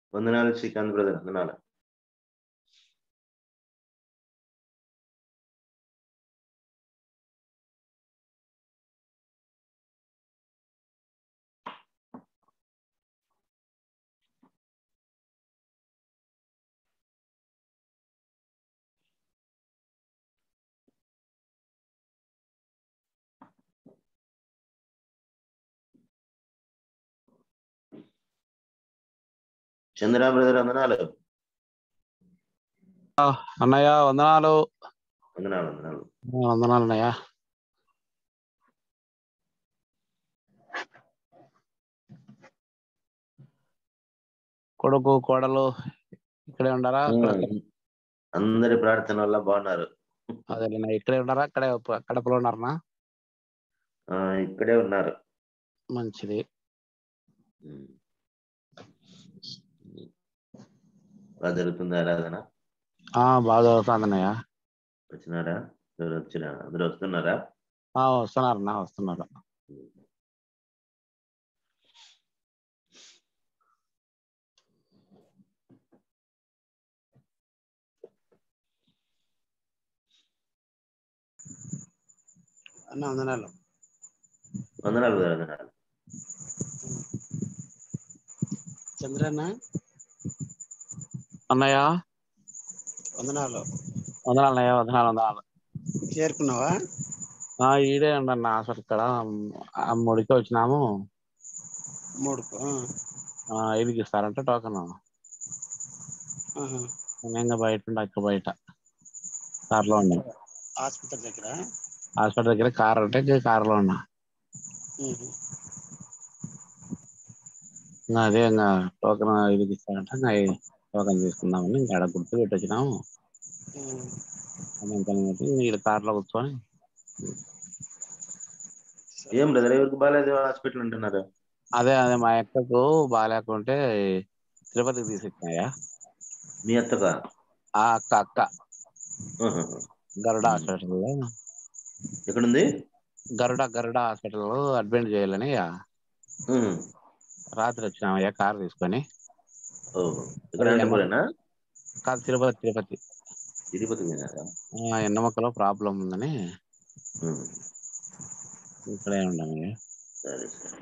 వందనాలు శ్రీకాంత్ బ్రదర్ వందనాలు చంద్ర బ్రదర్ వందనాలు అన్నయ్య వందనాలు వందనాలు వందనాలు వందనాలు అన్నయ్య కొడుకు కోడలు ఇక్కడే ఉండారా అందరి ప్రార్థన వల్ల బాగున్నారు అదే ఇక్కడే ఉండారా అక్కడే కడపలో ఉన్నారనా ఆ, ఇక్కడే ఉన్నారు మంచిది ఉమ్. బాగా జరుగుతుంది ఆరాధన ఆ బాగా చదువుతుంది అన్నయ్య వచ్చినారా ఎవరు వచ్చినా అందరూ వస్తున్నారా ఆ, వస్తున్నారన్నా వస్తున్నారు అన్న వందనాలు వందనాలు బ్రదర్ వందనాలు చంద్రన్న అన్నయ్య వందనాలు వందనాలు అన్నయ్య వందనాలు వందనాలు చేరుకున్నావా ఆ, ఈడే ఉండన్న అసలు ఇక్కడ ఆ ముడికి వచ్చినాము మూడుకు ఆ, ఆ, ఐదుకి ఇస్తారంట టోకన్ ఆహా. నేను బయట ఉండే అక్క బయట కార్లో ఉన్నా ఆసుపత్రి దగ్గర హాస్పిటల్ దగ్గర కార్ ఉంటే కార్లో ఉన్నా ఉహు. ఇంకా అదే ఇంకా టోకన్ ఐదుకి ఇస్తారంట ఇంకా ఐ- టోకన్ తీసుకుందామని ఇంకా ఆడ గుర్తు పెట్టి వచ్చినాము ఉమ్. అనంతరం పెట్టి ఇక్కడ కార్లో కూర్చొని ఏం బ్రదర్ ఎవరికి బాగాలేదు హాస్పిటల్ ఉంటున్నారు అదే అదే మా అక్కకు బాగాలేకుంటే తిరుపతికి తీసుకొచ్చినాయా మీ అత్తగా ఆ అక్క అక్క ఆహా. గరుడ ఉమ్. హాస్పిటల్లో ఎక్కడుంది గరుడ గరుడ హాస్పిటల్లో అడ్మిట్ చేయాలని ఉమ్. రాత్రి వచ్చినామయ్యా కార్ తీసుకొని ఓ ఇక్కడ అనంతపురేనా కాదు తిరుపతి తిరుపతి తిరుపతి పోయినారా ఆ, ఎన్నమక్కలో ప్రాబ్లం ఉందని ఉమ్. ఇక్కడే ఉన్నామయ్యా సరే సరే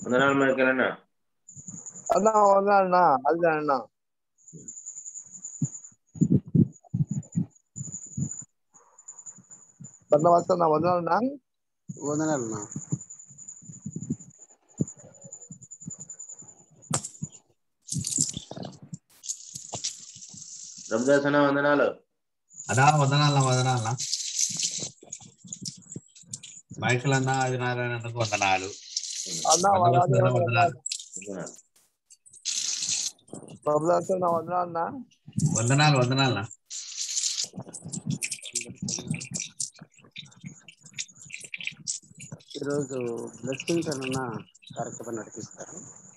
వందనాలు మైకేల్ అన్న అన్నా వందనా అదే అన్న బండ వస్తున్నా వందనా వందనాలన్నా రబ్దాస్ అన్న వందనాలు అన్నా వందనాలన్నా వందనాలన్నా మైకిల్ అన్న ఆదినారాయణకు వందనాలు అన్న వందనాలు, వందనాలు వందనాలు. వందనాలు ప్రభుత్వం వస్తున్నా వందనా అన్న వందనాలు వందనాలన్నా ఈరోజు బ్లెస్సింగ్స్ అన్న కార్యక్రమం నడిపిస్తారు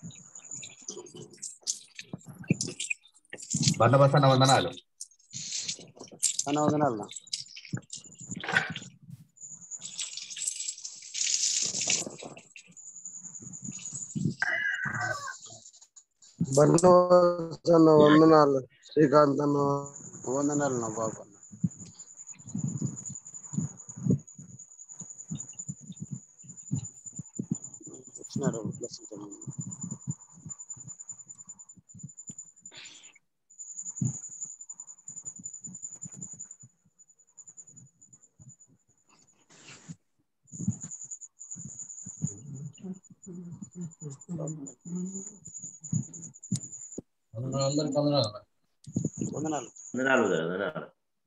బండబస్ అన్న వందనాలు అన్న వందనాలన్నా బండి వస్తున్న వందనాలు శ్రీకాంత్ అన్న వందనాలన్నా బాబు అన్న వచ్చినారు బ్లెస్సింగ్స్ అన్న అందరికి వందనాలు వందనాలు వందనాలు బ్రదర్, వందనాలు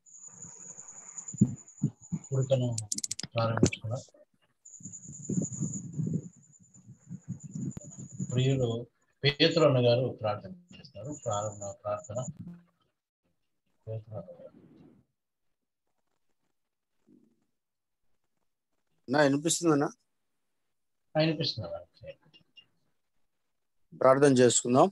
కూడికను ప్రారంభించుకున్నాం ప్రియులు పేతురు అన్న గారు ప్రార్థన చేస్తారు ప్రారంభ ప్రార్థన పేతురు అన్న గారు. నా వినిపిస్తుందన్నా వినిపిస్తున్నారు ప్రార్థన చేసుకుందాం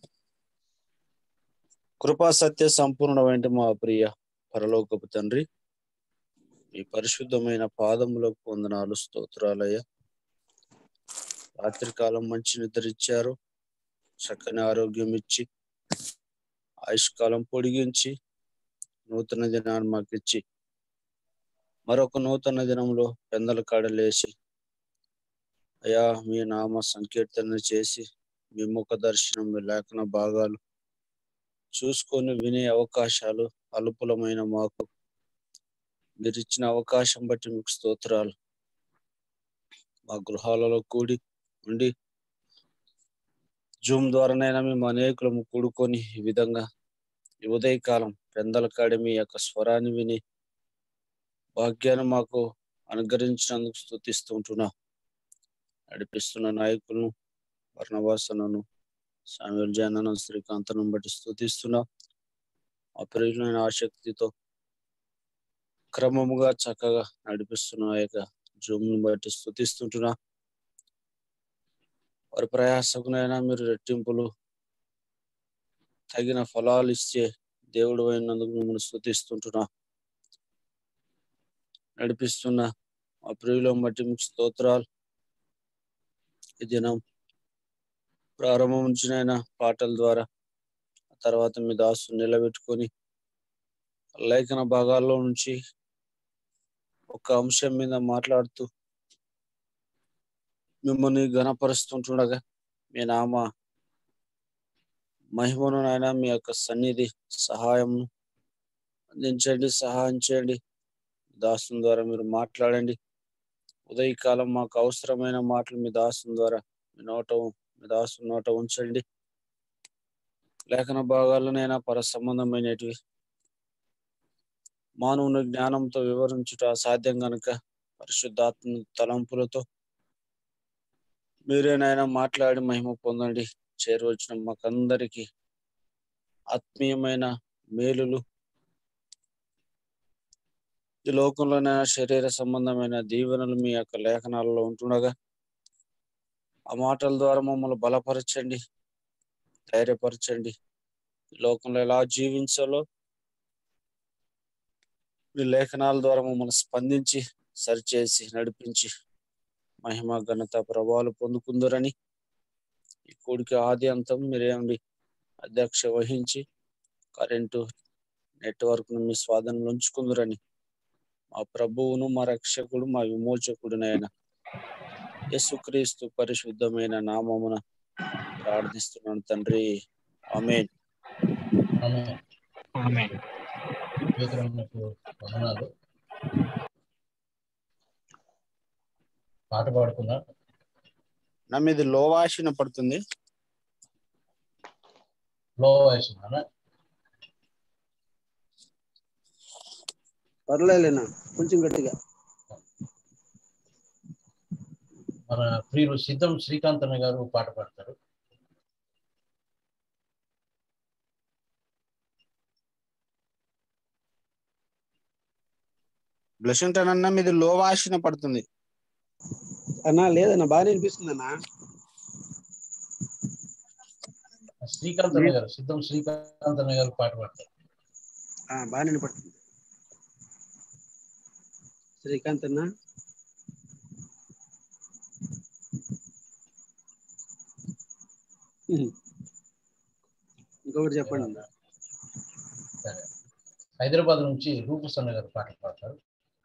కృపా సత్య సంపూర్ణమైన మా ప్రియ పరలోకపు తండ్రి మీ పరిశుద్ధమైన పాదములకు వందనాలు స్తోత్రాలయ్య రాత్రికాలం మంచి నిద్ర ఇచ్చారు చక్కని ఆరోగ్యం ఇచ్చి ఆయుష్కాలం పొడిగించి నూతన దినాన్ని మాకు ఇచ్చి మరొక నూతన దినంలో పెందల కాడలేసి అయా మీ నామ సంకీర్తన చేసి మీ ముఖ దర్శనం మీ లేఖన భాగాలు చూసుకొని వినే అవకాశాలు అల్పులమైన మాకు మీరు ఇచ్చిన అవకాశం బట్టి మీకు స్తోత్రాలు మా గృహాలలో కూడి ఉండి జూమ్ ద్వారానైనా మేము అనేకులము కూడుకొని ఈ విధంగా ఈ ఉదయకాలం పెందల కాడి మీ యొక్క స్వరాన్ని విని భాగ్యాన్ని మాకు అనుగ్రహించినందుకు స్థుతిస్తుంటున్నా నడిపిస్తున్న నాయకులను వర్ణవాసనను సామ్యుల్ జానను శ్రీకాంతను బట్టి స్థుతిస్తున్నా ఆ ప్రియులైన ఆసక్తితో క్రమముగా చక్కగా నడిపిస్తున్న ఆ యొక్క జూమ్ని బట్టి స్థుతిస్తుంటున్నా వారి ప్రయాసకునైనా మీరు రెట్టింపులు తగిన ఫలాలు ఇచ్చే దేవుడు అయినందుకు మిమ్మల్ని స్థుతిస్తుంటున్నా నడిపిస్తున్న ఆ ప్రియులను బట్టి మీకు స్తోత్రాలు ఈ దినం ప్రారంభం నుంచినైనా పాటల ద్వారా ఆ తర్వాత మీ దాసు నిలబెట్టుకొని లేఖన భాగాల్లో నుంచి ఒక అంశం మీద మాట్లాడుతూ మిమ్మల్ని ఘనపరుస్తుంటుండగా మీ నామ మహిమను నాయన మీ యొక్క సన్నిధి సహాయం అందించండి సహాయం చేయండి దాసుని ద్వారా మీరు మాట్లాడండి ఉదయకాలం మాకు అవసరమైన మాటలు మీ దాసుని ద్వారా మీ నోట మీ దాసు నోట ఉంచండి లేఖన భాగాలనైనా పర సంబంధమైనటివి మానవుని జ్ఞానంతో వివరించుట అసాధ్యం గనుక పరిశుద్ధాత్మ తలంపులతో మీరేనైనా మాట్లాడి మహిమ పొందండి చేరువచ్చిన మాకందరికి ఆత్మీయమైన మేలులు ఈ లోకంలోనైనా శరీర సంబంధమైన దీవెనలు మీ యొక్క లేఖనాలలో ఉంటుండగా ఆ మాటల ద్వారా మమ్మల్ని బలపరచండి ధైర్యపరచండి ఈ లోకంలో ఎలా జీవించాలో మీ లేఖనాల ద్వారా మమ్మల్ని స్పందించి సరిచేసి నడిపించి మహిమ ఘనత ప్రభావాలు పొందుకుందరని ఈ కూడికి ఆది అంతం మీరేమండి అధ్యక్ష వహించి కరెంటు నెట్వర్క్ ను మీ స్వాధీనంలో ఉంచుకుందరని మా ప్రభువును మా రక్షకుడు మా విమోచకుడునైన యేసుక్రీస్తు పరిశుద్ధమైన నామమున ప్రార్థిస్తున్నాను తండ్రి ఆమె ఆమె పేతురునకు వందనాలు పాట పాడుకున్నా నా మీద లోవాసిన పడుతుంది లో వయసు నాన్న పర్లేలేనా కొంచెం గట్టిగా మన ప్రియులు సిద్ధం శ్రీకాంత్ అన్న గారు పాట పాడతారు బ్లషంటన్ అన్న మీది లోవాసిన పడుతుంది అన్నా లేదన్నా బాగా అనిపిస్తుంది అన్నా శ్రీకాంత్ అన్న గారు సిద్ధం శ్రీకాంత్ అన్న గారు పాట పాడతారు బాగా వినపడుతుంది శ్రీకాంత్ అన్న ఉహు. ఇంకొకటి చెప్పండి అన్న సరే హైదరాబాద్ నుంచి రూపస్ అన్న గారు పాట పాడతారు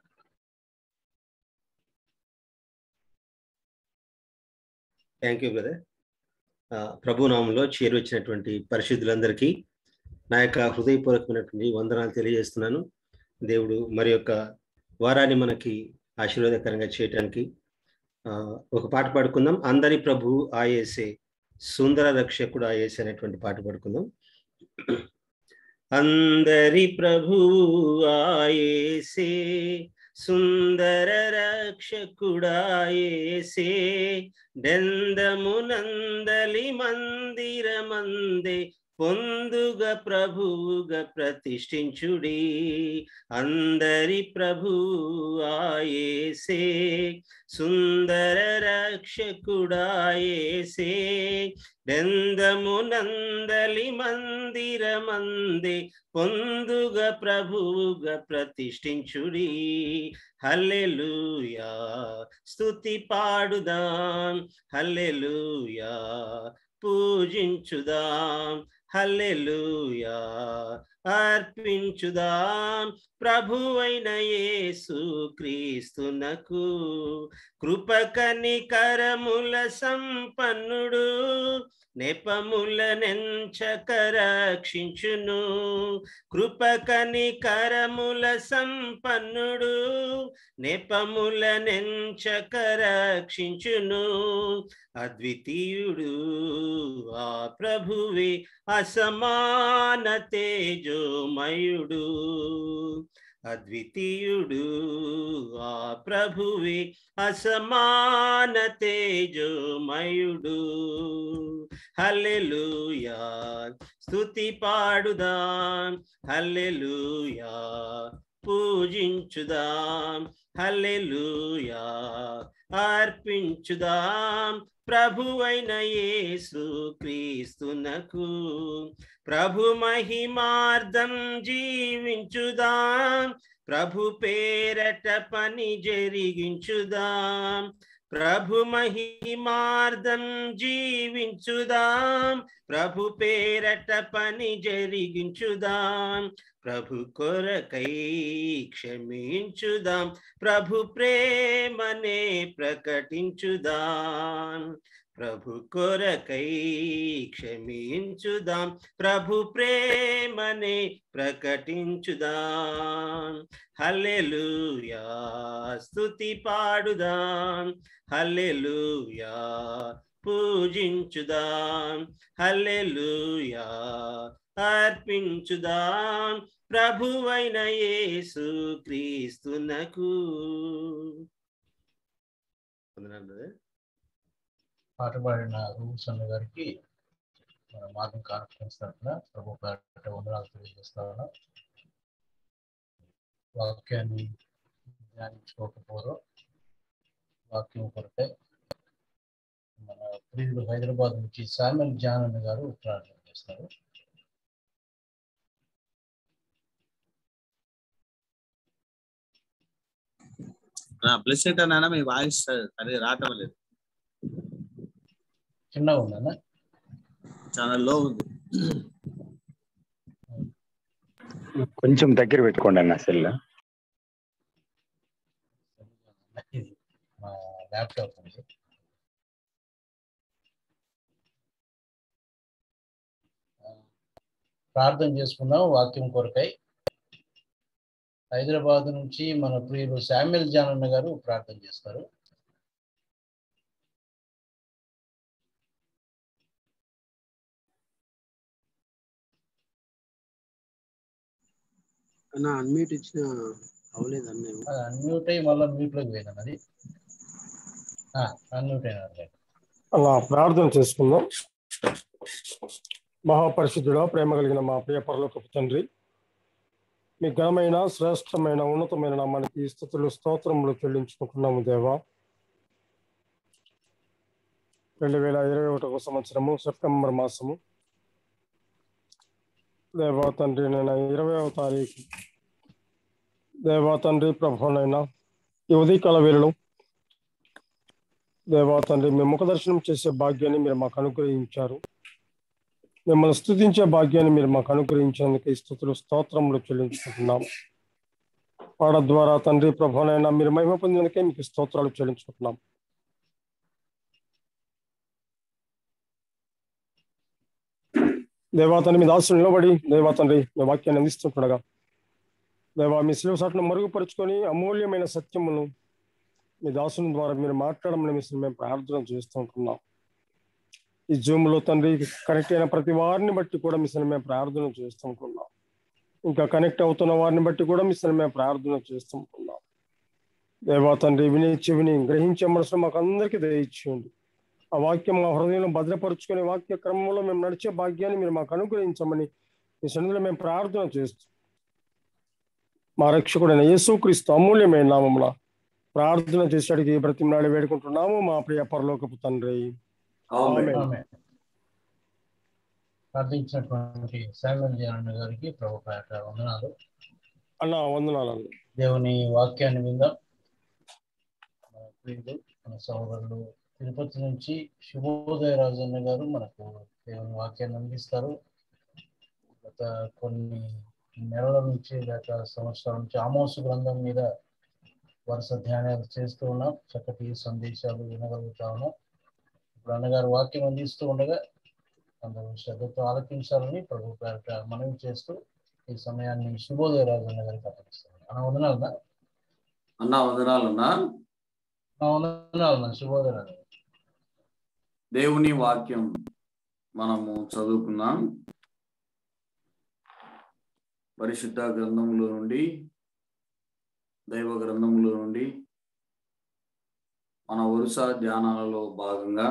థ్యాంక్ యూ బ్రదర్ ప్రభునామంలో చేరువచ్చినటువంటి పరిశుద్ధులందరికీ నా యొక్క హృదయపూర్వకమైనటువంటి వందనాలు తెలియజేస్తున్నాను దేవుడు మరి యొక్క వారాన్ని మనకి ఆశీర్వాదకరంగా చేయటానికి ఆ, ఒక పాట పాడుకుందాం అందరి ప్రభు ఆయేసే సుందర రక్షకుడు ఆయేసే అనేటువంటి పాట పాడుకుందాం అందరి ప్రభు ఆయేసే సుందర రక్షకుడాయేసే డందమునందలి మందిరమందే పొందుగ ప్రభువుగా ప్రతిష్ఠించుడి అందరి ప్రభు ఆయేసే సుందర రక్షకుడాయేసే డందమునందలి మందిరమందే పొందుగ ప్రభువుగా ప్రతిష్ఠించుడి హల్లెలూయా స్తుతి పాడుదాం హల్లెలూయా పూజించుదాం హల్లెలూయా అర్పించుదాం ప్రభువైన యేసు క్రీస్తునకు కృపకనికరముల సంపన్నుడు నెపముల నెంచక రక్షించును కృపకనికరముల సంపన్నుడు నెపముల నెంచక రక్షించును అద్వితీయుడు ఆ ప్రభువే అసమాన తేజోమయుడు అద్వితీయుడు ఆ ప్రభువే అసమాన తేజోమయుడు హల్లెలూయా స్తుతి పాడుదాం హల్లెలూయా పూజించుదాం హల్లెలూయా అర్పించుదాం ప్రభువైన యేసు క్రీస్తునకు ప్రభు మహిమార్థం జీవించుదాం ప్రభు పేరట పని జరిగించుదాం ప్రభు మహిమార్థం జీవించుదాం ప్రభు పేరట పని జరిగించుదాం ప్రభు కొరకై క్షమించుదాం ప్రభు ప్రేమనే ప్రకటించుదాం ప్రభు కొరకై క్షమించుదాం ప్రభు ప్రేమనే ప్రకటించుదాం హల్లెలూయా స్తుతి పాడుదాం హల్లెలూయా పూజించుదాం హల్లెలూయా అర్పించుదాం ప్రభువైన యేసు క్రీస్తునకు వందనాలు brother. పాట పాడిన రూపస్ అన్న గారికి మన మార్గం కాన్ఫరెన్స్ తరఫున ప్రభు పేరట వందనాలు తెలియజేస్తా ఉన్నా వాక్యాన్ని ధ్యానించుకోకపోరు వాక్యం కొరకే మన ప్రియులు హైదరాబాద్ నుంచి సామెల్ జాన్ అన్న గారు ప్రార్థన చేస్తారు ప్లస్ ఏంటన్నా మీ వాయిస్ సరే రావటం లేదు చిన్నగా ఉందన్న చాలా లో ఉంది కొంచెం దగ్గర పెట్టుకోండి అన్న సెల్ ఇది మా ల్యాప్టాప్ ఉంది ప్రార్థన చేసుకుందాం వాక్యం కొరకై హైదరాబాద్ నుంచి మన ప్రియులు శామ్యుల్ జానన్న గారు ప్రార్థన చేస్తారు అన్న అన్మ్యూట్ ఇచ్చిన అవ్వలేదు అన్న అన్మ్యూట్ అయ్యి మళ్ళీ మ్యూట్లోకి పోయినాను అది అన్మ్యూట్ అయినా అలా ప్రార్థన చేసుకుందాం మహాపరిశుద్ధుడా ప్రేమ కలిగిన మా ప్రియ పరలోకపు తండ్రి మీ ఘనమైన శ్రేష్టమైన ఉన్నతమైన నామానికి స్థుతులు స్తోత్రములు చెల్లించుకుంటున్నాము దేవా రెండు వేల ఇరవై ఒకటవ సంవత్సరము సెప్టెంబర్ మాసము దేవా తండ్రి నేను ఇరవైవ తారీఖు దేవా తండ్రి ప్రభునైనా ఈ ఉదయకాల వేళలో దేవా తండ్రి మేము ముఖ దర్శనం చేసే భాగ్యాన్ని మీరు మాకు అనుగ్రహించారు మిమ్మల్ని స్థుతించే భాగ్యాన్ని మీరు మాకు అనుగ్రహించేందుకు ఈ స్థుతులు స్తోత్రములు చెల్లించుకుంటున్నాం పాడ ద్వారా తండ్రి ప్రభునైనా మీరు మహిమ పొందినకే మీకు స్తోత్రాలు చెల్లించుకుంటున్నాం దేవాతండ్రి మీ దాసులు నిలబడి దేవాతండ్రి మీ వాక్యాన్ని అందిస్తుండగా దేవా మీ శిలువ సాటును మరుగుపరుచుకొని అమూల్యమైన సత్యమును మీ దాసుని ద్వారా మీరు మాట్లాడమని మిషన్ మేము ప్రార్థన చేస్తూ ఉంటున్నాం ఈ జూమ్లో తండ్రి కనెక్ట్ అయిన ప్రతి వారిని బట్టి కూడా మిషన్ మేము ప్రార్థన చేస్తూ ఉంటున్నాం ఇంకా కనెక్ట్ అవుతున్న వారిని బట్టి కూడా మిషన్ మేము ప్రార్థన చేస్తూ ఉంటున్నాం దేవా తండ్రి విని చెవిని గ్రహించే మనసులో మాకు అందరికీ దయచేయండి ఆ వాక్యం మా హృదయంలో భద్రపరుచుకునే వాక్య క్రమంలో మేము నడిచే భాగ్యాన్ని మీరు మాకు అనుగ్రహించమని మీ సన్నిధిలో మేము ప్రార్థన చేస్తూ మా రక్షకుడైన యేసుక్రీస్తు అమూల్యమైన నామమున ప్రార్థన చేసేటికి బ్రతిమలాడి వేడుకుంటున్నాము మా ప్రియ పరలోకపు తండ్రి ఆమేన్. ఆమె ప్రార్థించినటువంటి శామ్యుల్ జానన్న గారికి ప్రభు పేట వందనాలు అన్న వందనాలు అన్న. దేవుని వాక్యాన్ని విందాం మన ప్రియులు మన సహోదరులు తిరుపతి నుంచి శుభోదయ రాజన్న గారు మనకు దేవుని వాక్యాన్ని అందిస్తారు గత కొన్ని నెలల నుంచి గత సంవత్సరాల నుంచి ఆమోసు గ్రంథం మీద వరుస ధ్యానాలు చేస్తూ ఉన్నాం చక్కటి సందేశాలు వినగలుగుతా ఉన్నాం ఇప్పుడు అన్నగారు వాక్యం అందిస్తూ ఉండగా అందరూ శ్రద్ధతో ఆలకించాలని ప్రభు పేరట మనవి చేస్తూ ఈ సమయాన్ని శుభోదయ రాజన్న గారికి అప్పగిస్తాను అన్న వందనాలన్నా అన్న వందనాలన్నా నా వందనాలన్నా శుభోదయ రాజన్న దేవుని వాక్యం మనము చదువుకుందాం పరిశుద్ధ గ్రంథములో నుండి దైవ గ్రంథములో నుండి మన వరుస ధ్యానాలలో భాగంగా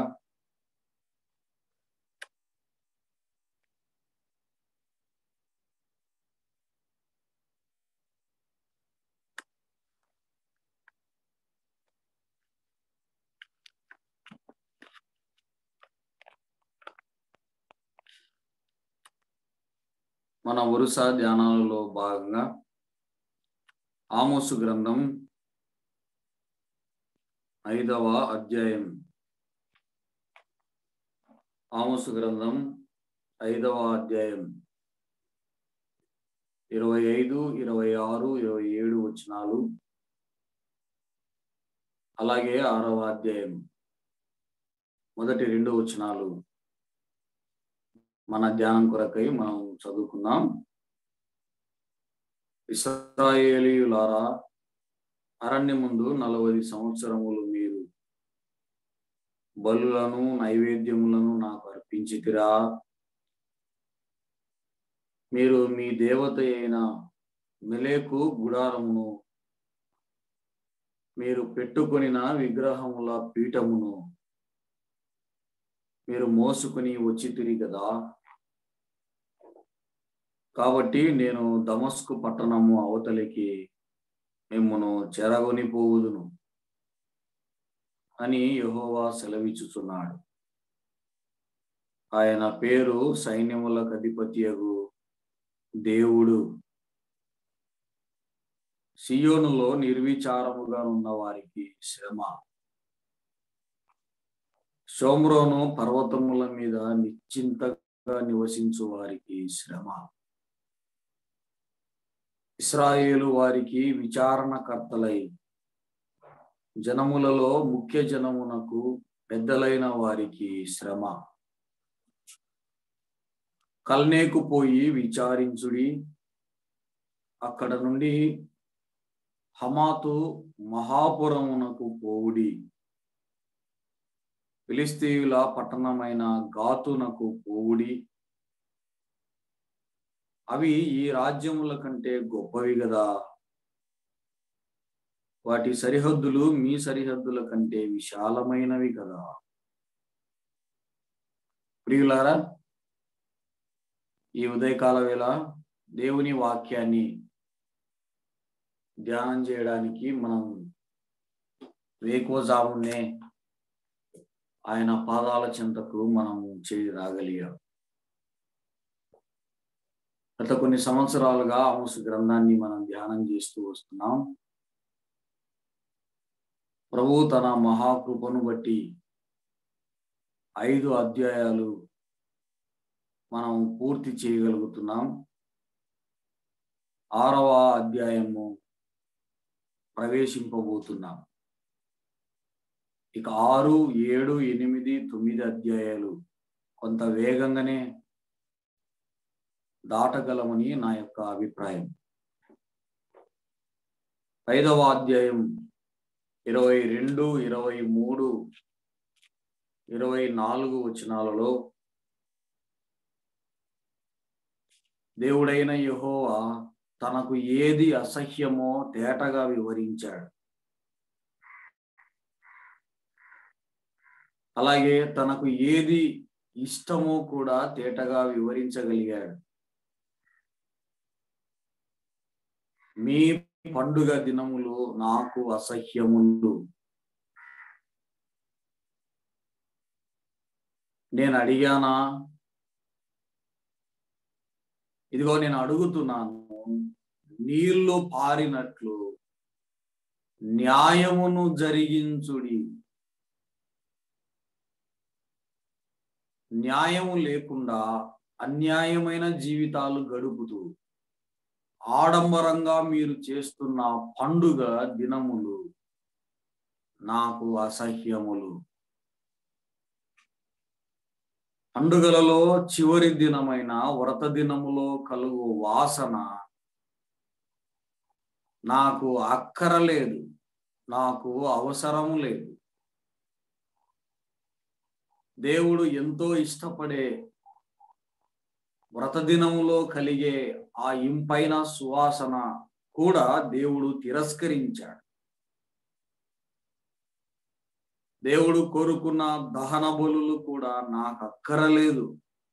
మన వరుస ధ్యానాలలో భాగంగా ఆమోసు గ్రంథం ఐదవ అధ్యాయం ఆమోసు గ్రంథం ఐదవ అధ్యాయం ఇరవై ఐదు ఇరవై ఆరు ఇరవై ఏడు వచనాలు అలాగే ఆరవ అధ్యాయం మొదటి రెండు వచనాలు మన ధ్యానం కొరకై మనం చదువుకుందాం ఇస్రాయేలీయులారా అరణ్య ముందు నలభై సంవత్సరములు మీరు బలులను నైవేద్యములను నాకు అర్పించితిరా మీరు మీ దేవత అయిన మెలేకు గుడారమును మీరు పెట్టుకొనిన విగ్రహముల పీఠమును మీరు మోసుకుని వచ్చితిరి కదా కాబట్టి నేను దమస్కు పట్టణము అవతలికి మిమ్మను చెరగొని పోవుదును అని యెహోవా సెలవిచ్చుచున్నాడు ఆయన పేరు సైన్యములకు అధిపతియగు దేవుడు సియోనులో నిర్విచారముగా ఉన్న వారికి శ్రమ షోమ్రోను పర్వతముల మీద నిశ్చింతగా నివసించు వారికి శ్రమ ఇస్రాయేలు వారికి విచారణకర్తలై జనములలో ముఖ్య జనమునకు పెద్దలైన వారికి శ్రమ కల్నేకు పోయి విచారించుడి అక్కడ నుండి హమాతు మహాపురమునకు పోవుడి ఫిలిస్తీయుల పట్టణమైన గాతునకు పోవుడి అవి ఈ రాజ్యముల కంటే గొప్పవి కదా వాటి సరిహద్దులు మీ సరిహద్దుల కంటే విశాలమైనవి కదా ప్రియులారా ఈ ఉదయకాల వేళ దేవుని వాక్యాన్ని ధ్యానం చేయడానికి మనం వేకోజామునే ఆయన పాదాల చెంతకు మనం చేరి రాగలిగాం గత కొన్ని సంవత్సరాలుగా ఆమోసు గ్రంథాన్ని మనం ధ్యానం చేస్తూ వస్తున్నాం ప్రభు తన మహాకృపను బట్టి ఐదు అధ్యాయాలు మనం పూర్తి చేయగలుగుతున్నాం ఆరవ అధ్యాయము ప్రవేశింపబోతున్నాం ఇక ఆరు ఏడు ఎనిమిది తొమ్మిది అధ్యాయాలు కొంత వేగంగానే దాటగలమని నా యొక్క అభిప్రాయం ఐదవ అధ్యాయం ఇరవై రెండు ఇరవై మూడు ఇరవై నాలుగు వచనాలలో దేవుడైన యెహోవా తనకు ఏది అసహ్యమో తేటగా వివరించాడు అలాగే తనకు ఏది ఇష్టమో కూడా తేటగా వివరించగలిగాడు మీ పండుగ దినములు నాకు అసహ్యములు నేను అడిగానా ఇదిగో నేను అడుగుతున్నాను నీళ్లు పారినట్లు న్యాయమును జరిగించుడి న్యాయము లేకుండా అన్యాయమైన జీవితాలు గడుపుతూ ఆడంబరంగా మీరు చేస్తున్న పండుగ దినములు నాకు అసహ్యములు పండుగలలో చివరి దినమైన వ్రత దినములో కలుగు వాసన నాకు అక్కరలేదు నాకు అవసరం లేదు దేవుడు ఎంతో ఇష్టపడే వ్రత దినములో కలిగే ఆ ఇంపైన సువాసన కూడా దేవుడు తిరస్కరించాడు దేవుడు కోరుకున్న దహన బలులు కూడా నాకు అక్కరలేదు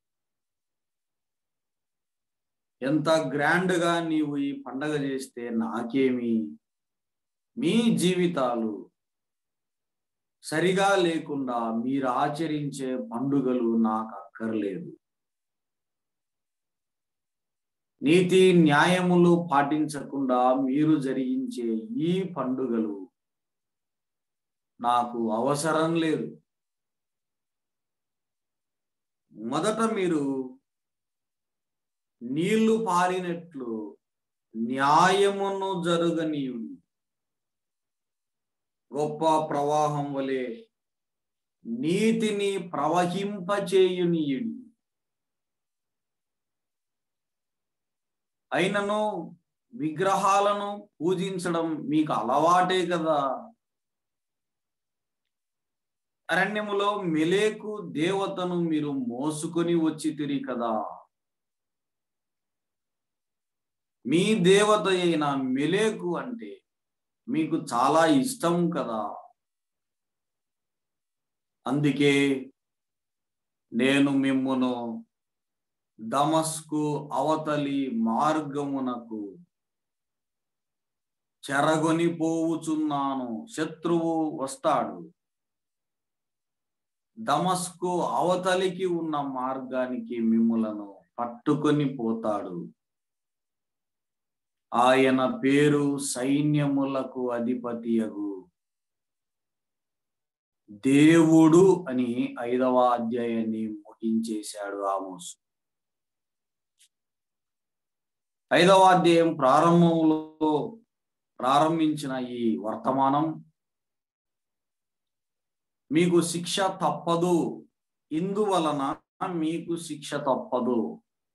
ఎంత గ్రాండ్ గా నీవు ఈ పండగ చేస్తే నాకేమి మీ జీవితాలు సరిగా లేకుండా మీరు ఆచరించే పండుగలు నాకు అక్కర్లేదు నీతి న్యాయములు పాటించకుండా మీరు జరిగించే ఈ పండుగలు నాకు అవసరం లేదు మొదట మీరు నీళ్లు పారినట్లు న్యాయమును జరుగనీయుడు గొప్ప ప్రవాహం వలె నీతిని ప్రవహింపచేయునీయుడు అయినను విగ్రహాలను పూజించడం మీకు అలవాటే కదా అరణ్యములో మెలేకు దేవతను మీరు మోసుకొని వచ్చి తిరి కదా మీ దేవత అయిన మెలేకు అంటే మీకు చాలా ఇష్టం కదా అందుకే నేను మిమ్మును దమస్కు అవతలి మార్గమునకు చెరగొని పోవుచున్నాను శత్రువు వస్తాడు దమస్కు అవతలికి ఉన్న మార్గానికి మిమ్ములను పట్టుకొని పోతాడు ఆయన పేరు సైన్యములకు అధిపతియగు దేవుడు అని ఐదవ అధ్యాయాన్ని ముగించేశాడు ఆమోసు ఐదవ అధ్యాయం ప్రారంభంలో ప్రారంభించిన ఈ వర్తమానం మీకు శిక్ష తప్పదు ఇందువలన మీకు శిక్ష తప్పదు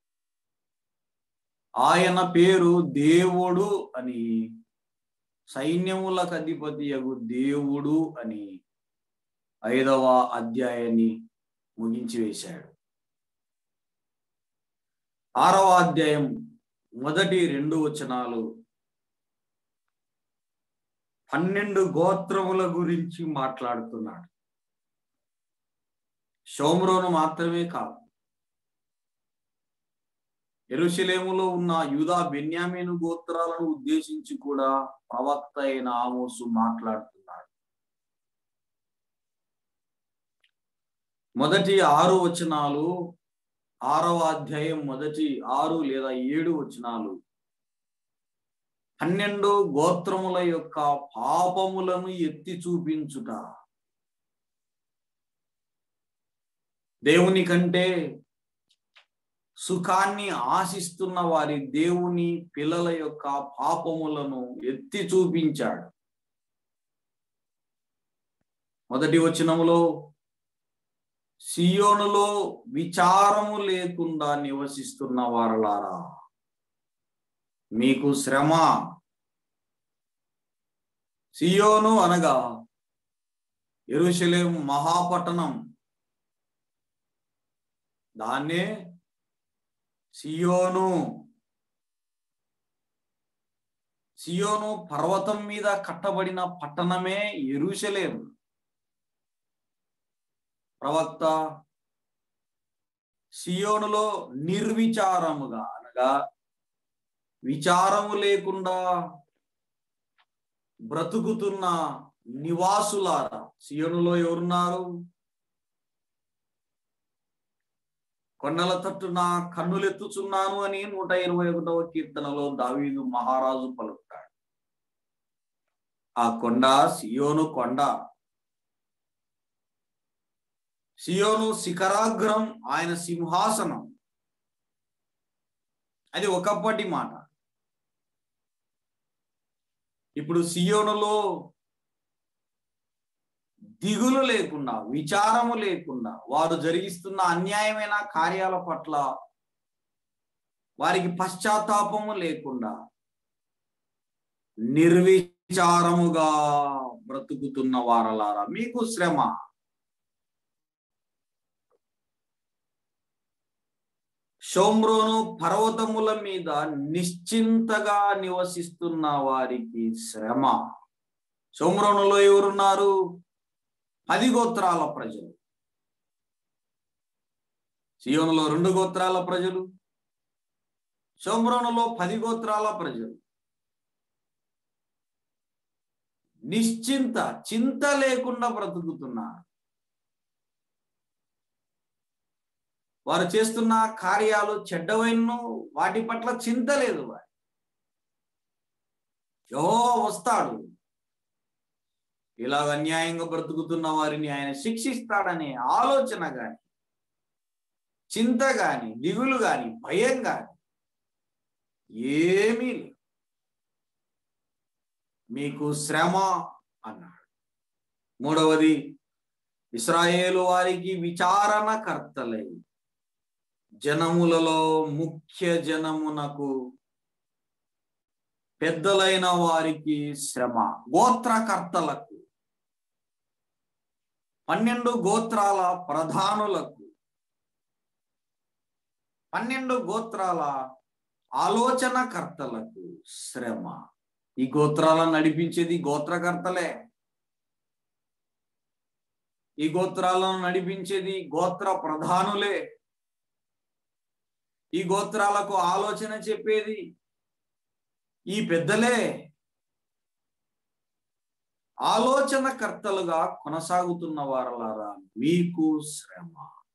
ఆయన పేరు దేవుడు అని సైన్యములకు అధిపతి దేవుడు అని ఐదవ అధ్యాయాన్ని ముగించి వేశాడు ఆరవ అధ్యాయం మొదటి రెండు వచనాలు పన్నెండు గోత్రముల గురించి మాట్లాడుతున్నాడు షోమ్రోను మాత్రమే కాదు ఎరుషలేములో ఉన్న యూదా బెన్యామీను గోత్రాలను ఉద్దేశించి కూడా ప్రవక్త అయిన ఆమోసు మాట్లాడుతున్నాడు మొదటి ఆరు వచనాలు ఆరవ అధ్యాయం మొదటి ఆరు లేదా ఏడు వచనాలు పన్నెండు గోత్రముల యొక్క పాపములను ఎత్తి చూపించుట దేవుని కంటే సుఖాన్ని ఆశిస్తున్న వారి దేవుని పిల్లల యొక్క పాపములను ఎత్తి చూపించాడు మొదటి వచనములో సియోనులో విచారము లేకుండా నివసిస్తున్న వారలారా మీకు శ్రమ సియోను అనగా ఎరుషలేం మహాపట్టణం దాన్నే సియోను సియోను పర్వతం మీద కట్టబడిన పట్టణమే ఎరుషలేం ప్రవక్త సియోనులో నిర్విచారముగా అనగా విచారము లేకుండా బ్రతుకుతున్న నివాసులారా సియోనులో ఎవరున్నారు కొండల తట్టున కన్నులెత్తుచున్నాను అని నూట ఇరవై ఒకటవ కీర్తనలో దావీదు మహారాజు పలుకుతాడు ఆ కొండ సియోను కొండ సియోను శిఖరాగ్రం ఆయన సింహాసనం అది ఒకప్పటి మాట ఇప్పుడు సియోనులో దిగులు లేకుండా విచారము లేకుండా వారు జరిగిస్తున్న అన్యాయమైన కార్యాల పట్ల వారికి పశ్చాత్తాపము లేకుండా నిర్విచారముగా బ్రతుకుతున్న వారలారా మీకు శ్రమ షోమ్రోను పర్వతముల మీద నిశ్చింతగా నివసిస్తున్న వారికి శ్రమ షోమ్రోనులో ఎవరున్నారు పది గోత్రాల ప్రజలు సియోనులో రెండు గోత్రాల ప్రజలు షోమ్రోనులో పది గోత్రాల ప్రజలు నిశ్చింత చింత లేకుండా బ్రతుకుతున్నారు వారు చేస్తున్న కార్యాలు చెడ్డవైన వాటి పట్ల చింత లేదు వారి యహో వస్తాడు ఇలా అన్యాయంగా బ్రతుకుతున్న వారిని ఆయన శిక్షిస్తాడనే ఆలోచన గాని చింత గాని దిగులు గాని భయం గాని ఏమీ లేదు మీకు శ్రమ అన్నాడు మూడవది ఇస్రాయేలు వారికి విచారణ కర్తలై జనములలో ముఖ్య జనమునకు పెద్దలైన వారికి శ్రమ గోత్రకర్తలకు పన్నెండు గోత్రాల ప్రధానులకు పన్నెండు గోత్రాల ఆలోచనకర్తలకు శ్రమ ఈ గోత్రాలను నడిపించేది గోత్రకర్తలే ఈ గోత్రాలను నడిపించేది గోత్ర ప్రధానులే ఈ గోత్రాలకు ఆలోచన చెప్పేది ఈ పెద్దలే ఆలోచనకర్తలుగా కొనసాగుతున్న వారలారా మీకు శ్రమ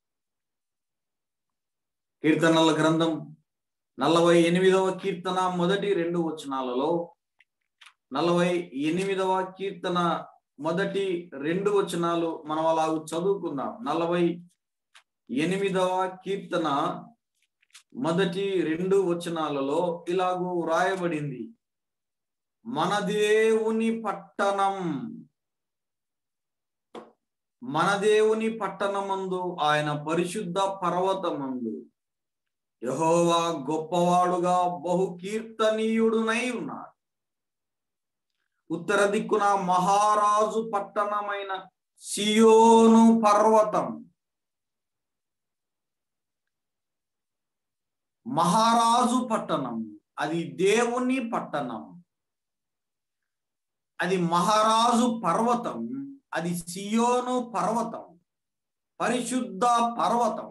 కీర్తనల గ్రంథం నలభై ఎనిమిదవ కీర్తన మొదటి రెండు వచనాలలో నలభై ఎనిమిదవ కీర్తన మొదటి రెండు వచనాలు మనం అలా చదువుకుందాం నలభై ఎనిమిదవ కీర్తన మొదటి రెండు వచనాలలో ఇలాగూ వ్రాయబడింది మన దేవుని పట్టణం మన దేవుని పట్టణమందు ఆయన పరిశుద్ధ పర్వతమందు యహోవా గొప్పవాడుగా బహు కీర్తనీయుడునై ఉన్నాడు ఉత్తర దిక్కున మహారాజు పట్టణమైన సియోను పర్వతం మహారాజు పట్టణం అది దేవుని పట్టణం అది మహారాజు పర్వతం అది సియోను పర్వతం పరిశుద్ధ పర్వతం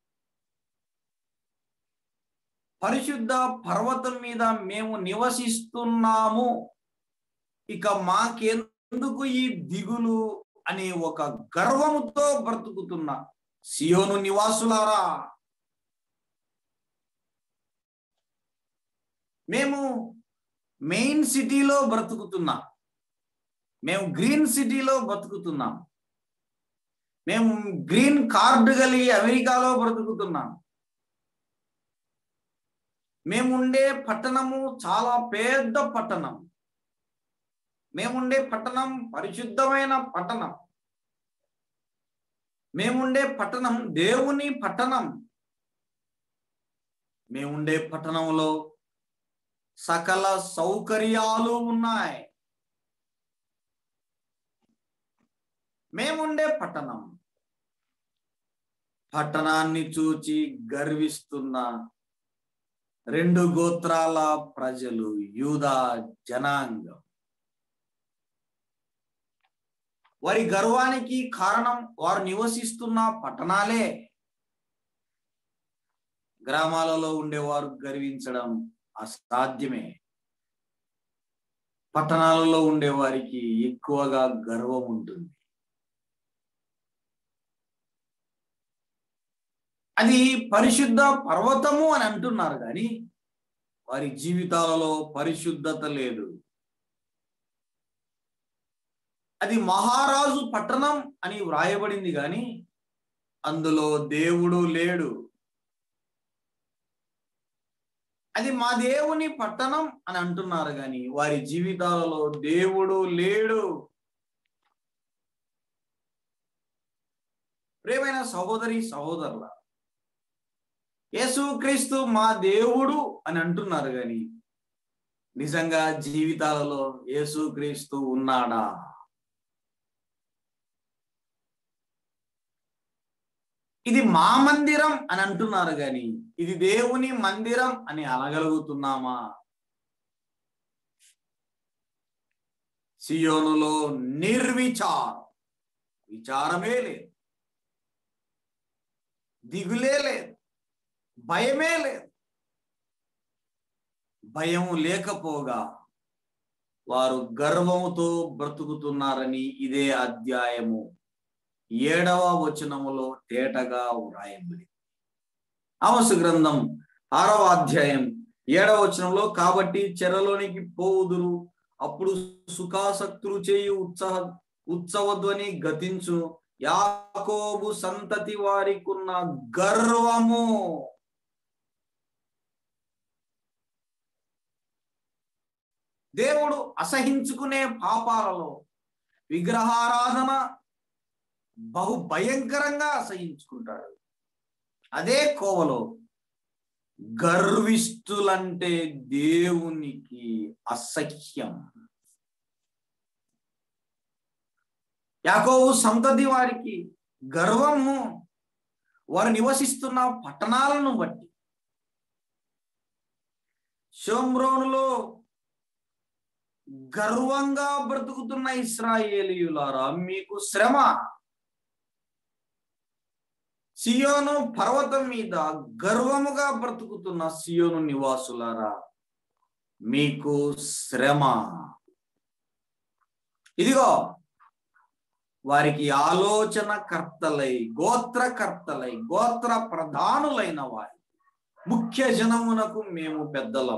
పరిశుద్ధ పర్వతం మీద మేము నివసిస్తున్నాము ఇక మాకెందుకు ఈ దిగులు అనే ఒక గర్వముతో బ్రతుకుతున్న సియోను నివాసులారా మేము మెయిన్ సిటీలో బ్రతుకుతున్నాం మేము గ్రీన్ సిటీలో బ్రతుకుతున్నాం మేము గ్రీన్ కార్డు కలిగి అమెరికాలో బ్రతుకుతున్నాం మేముండే పట్టణము చాలా పెద్ద పట్టణం మేముండే పట్టణం పరిశుద్ధమైన పట్టణం మేముండే పట్టణం దేవుని పట్టణం మేముండే పట్టణంలో సకల సౌకర్యాలు ఉన్నాయి మేముండే పట్టణం పట్టణాన్ని చూచి గర్విస్తున్న రెండు గోత్రాల ప్రజలు యూదా జనాంగం వారి గర్వానికి కారణం వారు నివసిస్తున్న పట్టణాలే గ్రామాలలో ఉండేవారు గర్వించడం అసాధ్యమే పట్టణాలలో ఉండేవారికి ఎక్కువగా గర్వం ఉంటుంది అది పరిశుద్ధ పర్వతము అని అంటున్నారు కానీ వారి జీవితాలలో పరిశుద్ధత లేదు అది మహారాజు పట్టణం అని వ్రాయబడింది కానీ అందులో దేవుడు లేడు అది మా దేవుని పట్టణం అని అంటున్నారు కానీ వారి జీవితాలలో దేవుడు లేడు ప్రేమైన సహోదరి సహోదరుల యేసుక్రీస్తు మా దేవుడు అని అంటున్నారు కానీ నిజంగా జీవితాలలో యేసుక్రీస్తు ఉన్నాడా ఇది మా మందిరం అని అంటున్నారు కానీ ఇది దేవుని మందిరం అని అనగలుగుతున్నామా సియోనులో నిర్విచారం విచారమే లేదు దిగులే లేదు భయమే లేదు భయం లేకపోగా వారు గర్వముతో బ్రతుకుతున్నారని ఇదే అధ్యాయము ఏడవ వచనములో తేటగా వ్రాయబడి ఆమసు గ్రంథం ఆరవ అధ్యాయం ఏడవ వచనంలో కాబట్టి చెరలోనికి పోవుదురు అప్పుడు సుఖాసక్తులు చేయు ఉత్సాహ ఉత్సవధ్వని గతించు యాకోబు సంతతి వారికున్న గర్వము దేవుడు అసహించుకునే పాపాలలో విగ్రహారాధన బహు భయంకరంగా అసహించుకుంటాడు అదే కోవలో గర్విష్ఠులంటే దేవునికి అసహ్యం యాకోబు సంతతి వారికి గర్వము వారు నివసిస్తున్న పట్టణాలను బట్టి షోమ్రోనులో గర్వంగా బ్రతుకుతున్న ఇస్రాయేలీయులారా మీకు శ్రమ సియోను పర్వతం మీద గర్వముగా బ్రతుకుతున్న సియోను నివాసులారా మీకు శ్రమ ఇదిగో వారికి ఆలోచన కర్తలై గోత్రకర్తలై గోత్ర ప్రధానులైన వారి ముఖ్య జనమునకు మేము పెద్దలం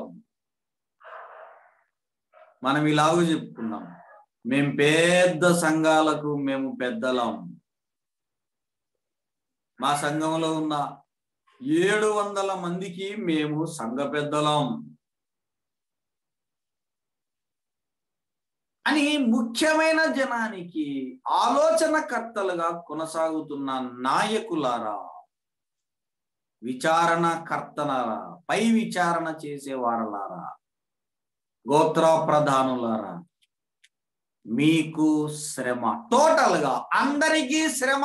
మనం ఇలాగూ చెప్పుకున్నాం మేము పెద్ద సంఘాలకు మేము పెద్దలం మా సంఘంలో ఉన్న ఏడు వందల మందికి మేము సంఘ పెద్దలం అని ముఖ్యమైన జనానికి ఆలోచనకర్తలుగా కొనసాగుతున్న నాయకులారా విచారణ కర్తనారా పై విచారణ చేసేవారలారా గోత్ర ప్రధానులారా మీకు శ్రమ టోటల్ గా అందరికీ శ్రమ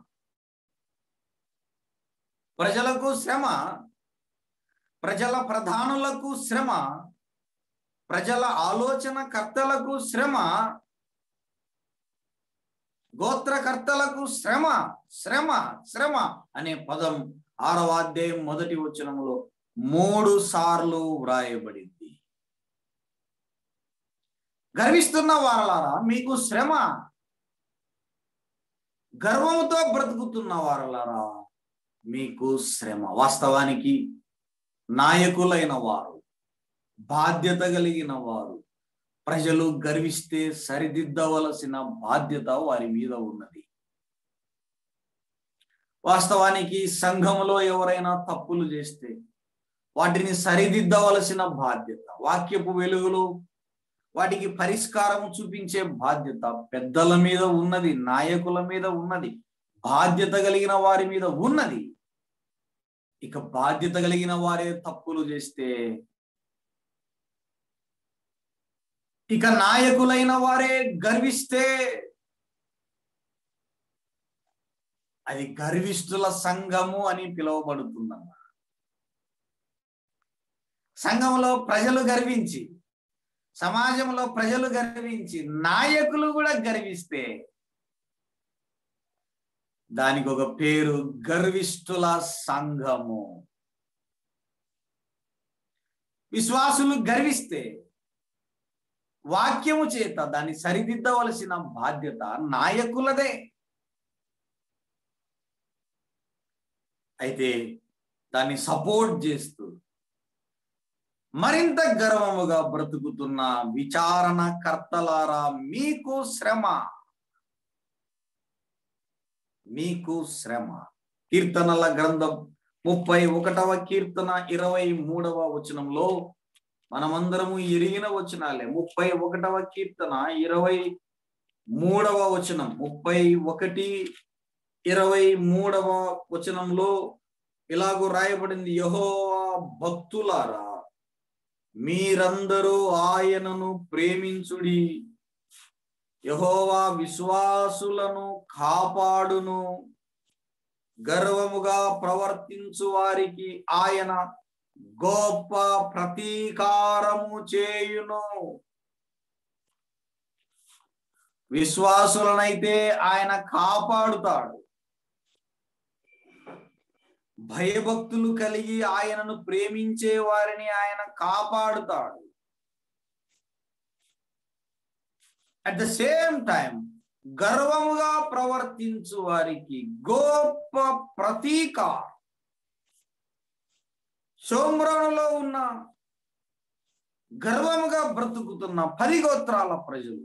ప్రజలకు శ్రమ ప్రజల ప్రధానులకు శ్రమ ప్రజల ఆలోచన కర్తలకు శ్రమ గోత్రకర్తలకు శ్రమ శ్రమ శ్రమ అనే పదం ఆరవ అధ్యాయం మొదటి వచనంలో మూడు సార్లు వ్రాయబడింది గర్విస్తున్న వారలారా మీకు శ్రమ గర్వంతో బ్రతుకుతున్న వారలారా మీకు శ్రమ వాస్తవానికి నాయకులైన వారు బాధ్యత కలిగిన వారు ప్రజలు గర్విస్తే సరిదిద్దవలసిన బాధ్యత వారి మీద ఉన్నది వాస్తవానికి సంఘంలో ఎవరైనా తప్పులు చేస్తే వాటిని సరిదిద్దవలసిన బాధ్యత వాక్యపు వెలుగులో వాటికి పరిష్కారం చూపించే బాధ్యత పెద్దల మీద ఉన్నది నాయకుల మీద ఉన్నది బాధ్యత కలిగిన వారి మీద ఉన్నది ఇక బాధ్యత కలిగిన వారే తప్పులు చేస్తే ఇక నాయకులైన వారే గర్విస్తే అది గర్విష్ఠుల సంఘము అని పిలువబడుతుందన్న సంఘంలో ప్రజలు గర్వించి సమాజంలో ప్రజలు గర్వించి నాయకులు కూడా గర్విస్తే దానికి ఒక పేరు గర్విష్ఠుల సంఘము విశ్వాసులు గర్విస్తే వాక్యము చేత దాన్ని సరిదిద్దవలసిన బాధ్యత నాయకులదే అయితే దాన్ని సపోర్ట్ చేస్తూ మరింత గర్వముగా బ్రతుకుతున్న విచారణ కర్తలారా మీకు శ్రమ మీకు శ్రమ కీర్తనల గ్రంథం ముప్పై ఒకటవ కీర్తన ఇరవై మూడవ వచనంలో మనమందరము ఎరిగిన వచనాలే ముప్పై ఒకటవ కీర్తన ఇరవై మూడవ వచనం ముప్పై ఒకటి ఇరవై మూడవ వచనంలో ఇలాగూ రాయబడింది యహోవా భక్తులారా మీరందరూ ఆయనను ప్రేమించుడి యహోవా విశ్వాసులను కాపాడును గర్వముగా ప్రవర్తించు వారికి ఆయన గొప్ప ప్రతీకారము చేయును విశ్వాసులనైతే ఆయన కాపాడుతాడు భయభక్తులు కలిగి ఆయనను ప్రేమించే వారిని ఆయన కాపాడుతాడు అట్ ద సేమ్ టైం గర్వముగా ప్రవర్తించు వారికి గొప్ప ప్రతీక సోమ్రోనులో ఉన్న గర్వముగా బ్రతుకుతున్న పది గోత్రాల ప్రజలు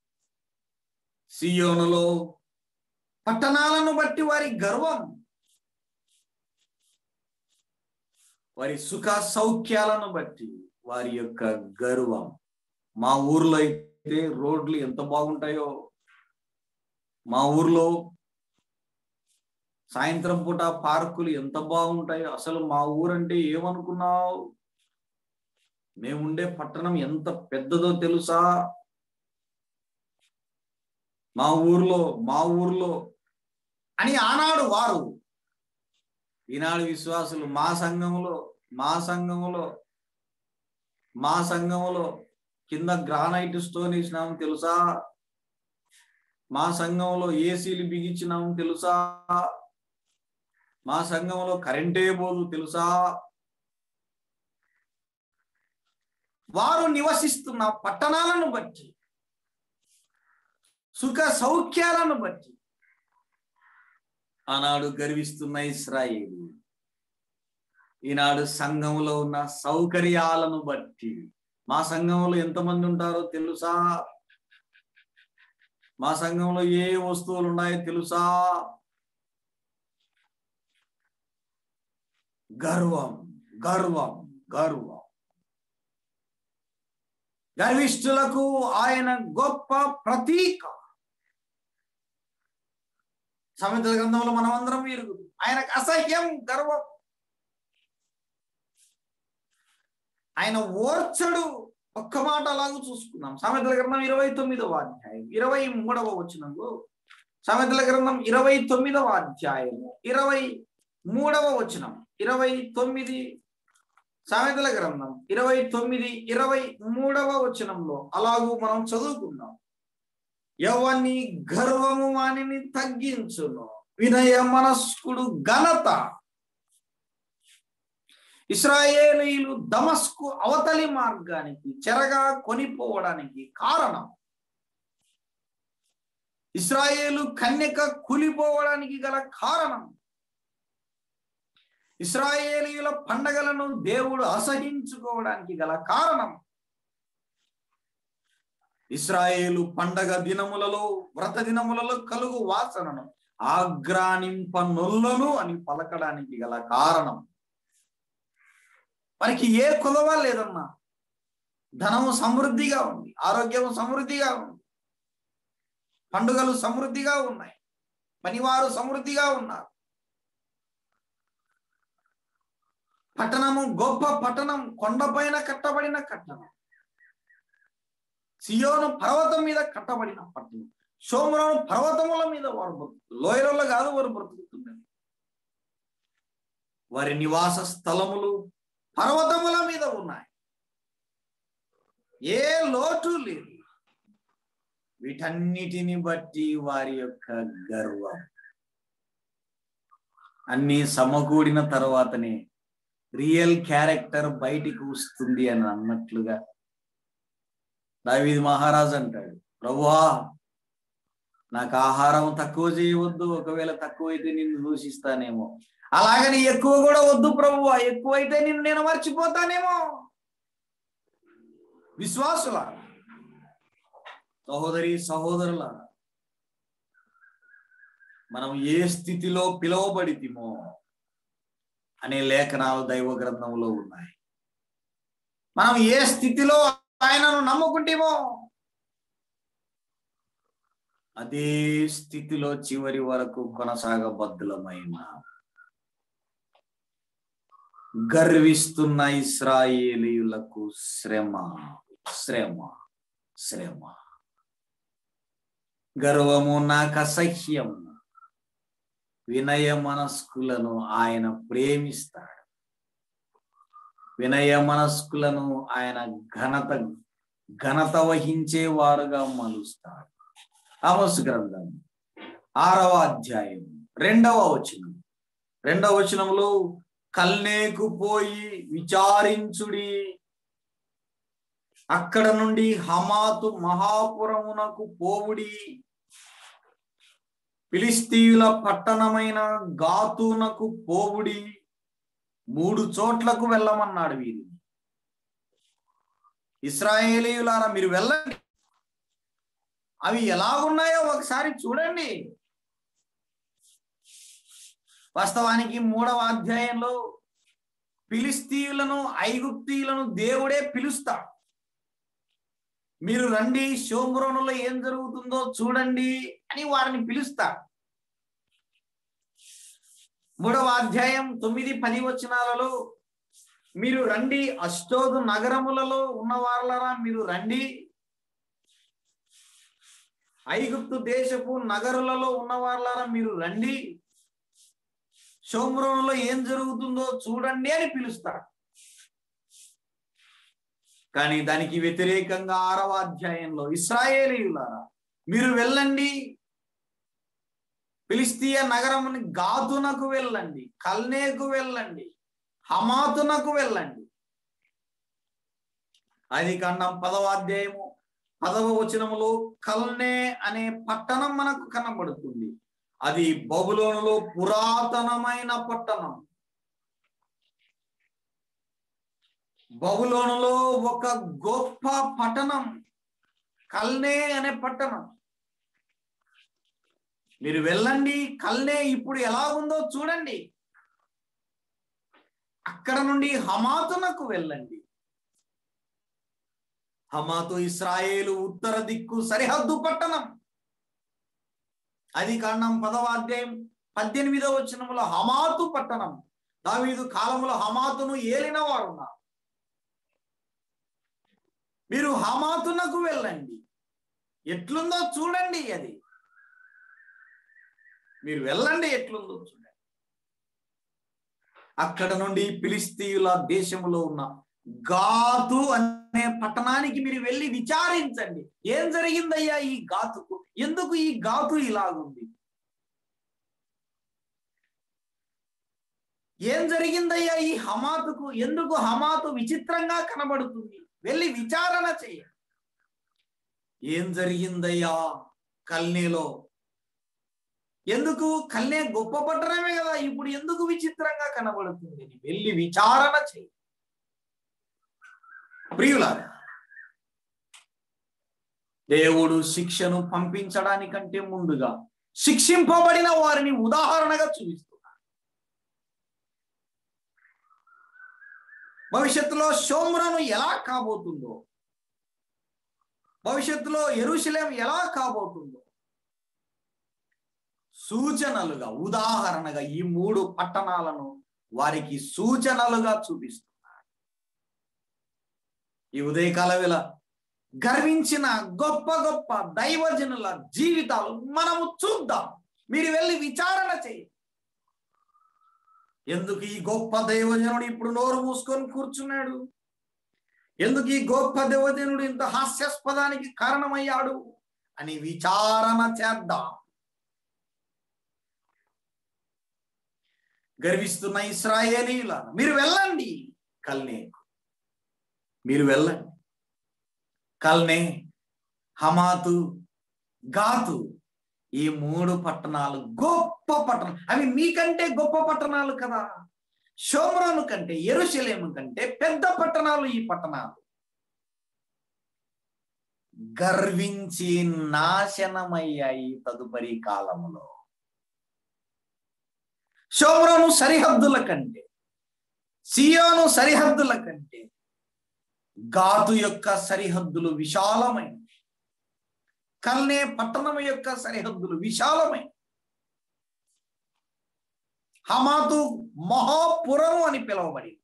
సియోనులో పట్టణాలను బట్టి వారి గర్వం వారి సుఖ సౌఖ్యాలను బట్టి వారి యొక్క గర్వం మా ఊర్లో అయితే రోడ్లు ఎంత బాగుంటాయో మా ఊర్లో సాయంత్రం పూట పార్కులు ఎంత బాగుంటాయో అసలు మా ఊరంటే ఏమనుకున్నావు మేముండే పట్టణం ఎంత పెద్దదో తెలుసా మా ఊర్లో మా ఊర్లో అని ఆనాడు వారు ఈనాడు విశ్వాసులు మా సంఘంలో మా సంఘంలో మా సంఘంలో కింద గ్రానైట్ స్టోన్ వేసినాం తెలుసా మా సంఘంలో ఏసీలు బిగించినాం తెలుసా మా సంఘంలో కరెంటే పోదు తెలుసా వారు నివసిస్తున్న పట్టణాలను బట్టి సుఖ సౌఖ్యాలను బట్టి ఆనాడు గర్విస్తున్న ఇస్రాయేలు ఈనాడు సంఘంలో ఉన్న సౌకర్యాలను బట్టి మా సంఘంలో ఎంతమంది ఉంటారో తెలుసా మా సంఘంలో ఏ వస్తువులు ఉన్నాయో తెలుసా గర్వం గర్వం గర్వం గర్విష్ఠులకు ఆయన గొప్ప ప్రతీక సమితుల గ్రంథంలో మనమందరం ఎరుగు ఆయనకు అసహ్యం గర్వం ఆయన ఓర్చడు ఒక్క మాట అలాగూ చూసుకున్నాం సామెతల గ్రంథం ఇరవై తొమ్మిదవ అధ్యాయం ఇరవై మూడవ వచనంలో సామెతల గ్రంథం ఇరవై తొమ్మిదవ అధ్యాయము ఇరవై మూడవ వచనం ఇరవై తొమ్మిది సామెతల గ్రంథం ఇరవై తొమ్మిది ఇరవై మూడవ వచనంలో అలాగూ మనం చదువుకుందాం ఎవని గర్వము వానిని తగ్గించును వినయ మనస్కుడు ఘనత ఇస్రాయేలీలు దమస్కు అవతలి మార్గానికి చెరగా కొనిపోవడానికి కారణం ఇస్రాయేలు కన్యక కూలిపోవడానికి గల కారణం ఇస్రాయేలీల పండగలను దేవుడు అసహించుకోవడానికి గల కారణం ఇస్రాయేలు పండగ దినములలో వ్రత దినములలో కలుగు వాసనను ఆగ్రానింప నొల్లను అని పలకడానికి గల కారణం మనకి ఏ కుదవ లేదన్నా ధనము సమృద్ధిగా ఉంది ఆరోగ్యము సమృద్ధిగా ఉంది పండుగలు సమృద్ధిగా ఉన్నాయి పనివారు సమృద్ధిగా ఉన్నారు పట్టణము గొప్ప పట్టణం కొండపైన కట్టబడిన కట్టణం సియోను పర్వతం మీద కట్టబడిన పట్టణం సోమరాను పర్వతముల మీద వారు బ్రతుకుతారు లోయలలో కాదు వారు బ్రతుకుతున్నారు వారి నివాస స్థలములు పర్వతముల మీద ఉన్నాయి ఏ లోటు లేదు వీటన్నిటిని బట్టి వారి యొక్క గర్వం అన్ని సమకూడిన తర్వాతనే రియల్ క్యారెక్టర్ బయటికి వస్తుంది అని అన్నట్లుగా దావీద్ మహారాజ్ అంటాడు ప్రభువా నాకు ఆహారం తక్కువ చేయవద్దు ఒకవేళ తక్కువైతే నిన్ను దూషిస్తానేమో అలాగని ఎక్కువ కూడా వద్దు ప్రభువా ఎక్కువైతే నిన్ను నేను మర్చిపోతానేమో విశ్వాసుల సహోదరి సహోదరుల మనం ఏ స్థితిలో పిలువబడితిమో అనే లేఖనాలు దైవ గ్రంథంలో ఉన్నాయి మనం ఏ స్థితిలో ఆయనను నమ్ముకుంటేమో అదే స్థితిలో చివరి వరకు కొనసాగబద్దులమైన గర్విస్తున్న ఇస్రాయేలీయులకు శ్రమ శ్రమ శ్రమ గర్వము నాకు అసహ్యం వినయ మనస్కులను ఆయన ప్రేమిస్తాడు వినయ మనస్కులను ఆయన ఘనత ఘనత వహించే వారుగా మలుస్తాడు ఆమోస్ గ్రంథం ఆరవ అధ్యాయం రెండవ వచనం రెండవ వచనంలో కల్నేకు పోయి విచారించుడి అక్కడ నుండి హమాతు మహాపురమునకు పోవుడి ఫిలిస్తీయుల పట్టణమైన గాతునకు పోవుడి మూడు చోట్లకు వెళ్ళమన్నాడు వీరిని ఇస్రాయేలీయులారా మీరు వెళ్ళండి అవి ఎలా ఉన్నాయో ఒకసారి చూడండి వాస్తవానికి మూడవ అధ్యాయంలో ఫిలిస్తీయులను ఐగుప్తీయులను దేవుడే పిలుస్తాడు మీరు రండి షోమ్రోనులో ఏం జరుగుతుందో చూడండి అని వారిని పిలుస్తాడు మూడవ అధ్యాయం తొమ్మిది పది వచనాలలో మీరు రండి అష్టోదు నగరములలో ఉన్న వాళ్ళరా మీరు రండి ఐగుప్తు దేశపు నగరులలో ఉన్న వాళ్ళరా మీరు రండి షోమ్రోనులో ఏం జరుగుతుందో చూడండి అని పిలుస్తాడు కానీ దానికి వ్యతిరేకంగా ఆరవ అధ్యాయంలో ఇస్రాయేలీయులారా మీరు వెళ్ళండి ఫిలిస్తీయ నగరముని గాతునకు వెళ్ళండి కల్నేకు వెళ్ళండి హమాతునకు వెళ్ళండి అది కన్నం పదవ అధ్యాయము పదవ వచనములో కల్నే అనే పట్టణం మనకు కనబడుతుంది అది బబులోనులో పురాతనమైన పట్టణం బబులోనులో ఒక గొప్ప పట్టణం కల్నే అనే పట్టణం మీరు వెళ్ళండి కల్నే ఇప్పుడు ఎలా ఉందో చూడండి అక్కడ నుండి హమాతునకు వెళ్ళండి హమాతు ఇస్రాయేలు ఉత్తర దిక్కు సరిహద్దు పట్టణం అది కాండం పదవ అధ్యాయం పద్దెనిమిదవ వచనములో హమాతు పట్టణం దావీదు కాలములో హమాతును ఏలిన వారు ఉన్నారు మీరు హమాతునకు వెళ్ళండి ఎట్లుందో చూడండి అది మీరు వెళ్ళండి ఎట్లుందో చూడండి అక్కడ నుండి ఫిలిస్తీయుల దేశంలో ఉన్న గాతు అనే పట్టణానికి మీరు వెళ్ళి విచారించండి ఏం జరిగిందయ్యా ఈ గాతుకు ఎందుకు ఈ గాతు ఇలాగుంది ఏం జరిగిందయ్యా ఈ హమాతుకు ఎందుకు హమాతు విచిత్రంగా కనబడుతుంది వెళ్ళి విచారణ చేయండి ఏం జరిగిందయ్యా కల్నీలో ఎందుకు కల్నే గొప్ప పట్టణమే కదా ఇప్పుడు ఎందుకు విచిత్రంగా కనబడుతుంది వెళ్ళి విచారణ చేయి ప్రియులారా దేవుడు శిక్షను పంపించడానికంటే ముందుగా శిక్షింపబడిన వారిని ఉదాహరణగా చూపిస్తున్నాడు భవిష్యత్తులో షోమ్రను ఎలా కాబోతుందో భవిష్యత్తులో ఎరుశలేం ఎలా కాబోతుందో సూచనలుగా ఉదాహరణగా ఈ మూడు పట్టణాలను వారికి సూచనలుగా చూపిస్తున్నారు ఈ ఉదయకాల వేళ గర్వించిన గొప్ప గొప్ప దైవజనుల జీవితాలు మనము చూద్దాం మీరు వెళ్ళి విచారణ చేయండి ఎందుకు ఈ గొప్ప దైవజనుడు ఇప్పుడు నోరు మూసుకొని కూర్చున్నాడు ఎందుకు ఈ గొప్ప దేవజనుడు ఇంత హాస్యాస్పదానికి కారణమయ్యాడు అని విచారణ చేద్దాం గర్విస్తున్న ఇస్రాయేలీల మీరు వెళ్ళండి కల్నేకు మీరు వెళ్ళండి కల్నే హమాతు గాతు ఈ మూడు పట్టణాలు గొప్ప పట్టణాలు అవి మీకంటే గొప్ప పట్టణాలు కదా షోమ్రోను కంటే ఎరుశలేము కంటే పెద్ద పట్టణాలు ఈ పట్టణాలు గర్వించి నాశనమయ్యాయి తదుపరి కాలములో షోమ్రోను సరిహద్దుల కంటే సియోను సరిహద్దుల కంటే గాతు యొక్క సరిహద్దులు విశాలమైన కల్నే పట్టణం యొక్క సరిహద్దులు విశాలమైన హమాతు మహాపురము అని పిలువబడి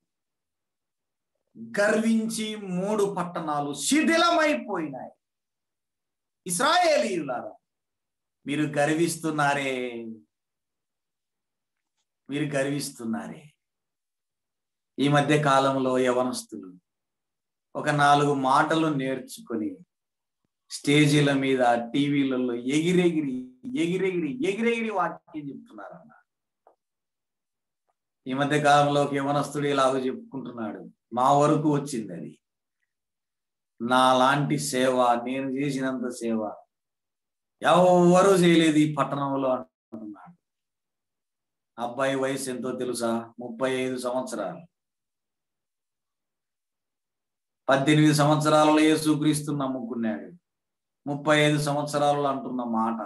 గర్వించి మూడు పట్టణాలు శిథిలమైపోయినాయి ఇస్రాయేలీయులారా మీరు గర్విస్తున్నారే మీరు గర్విస్తున్నారే ఈ మధ్య కాలంలో యవనస్తులు ఒక నాలుగు మాటలు నేర్చుకొని స్టేజీల మీద టీవీలలో ఎగిరెగిరి ఎగిరెగిరి ఎగిరెగిరి వాక్యం చెప్తున్నారన్న ఈ మధ్య కాలంలో ఒక యవనస్తుడు ఇలాగ చెప్పుకుంటున్నాడు మా వరకు వచ్చింది అది నా లాంటి సేవ నేను చేసినంత సేవ ఎవరు చేయలేదు ఈ పట్టణంలో అంటున్నాడు అబ్బాయి వయసు ఎంతో తెలుసా ముప్పై ఐదు సంవత్సరాలు పద్దెనిమిది సంవత్సరాలలో యేసుక్రీస్తు నమ్ముకున్నాడు ముప్పై ఐదు సంవత్సరాలలో అంటున్న మాట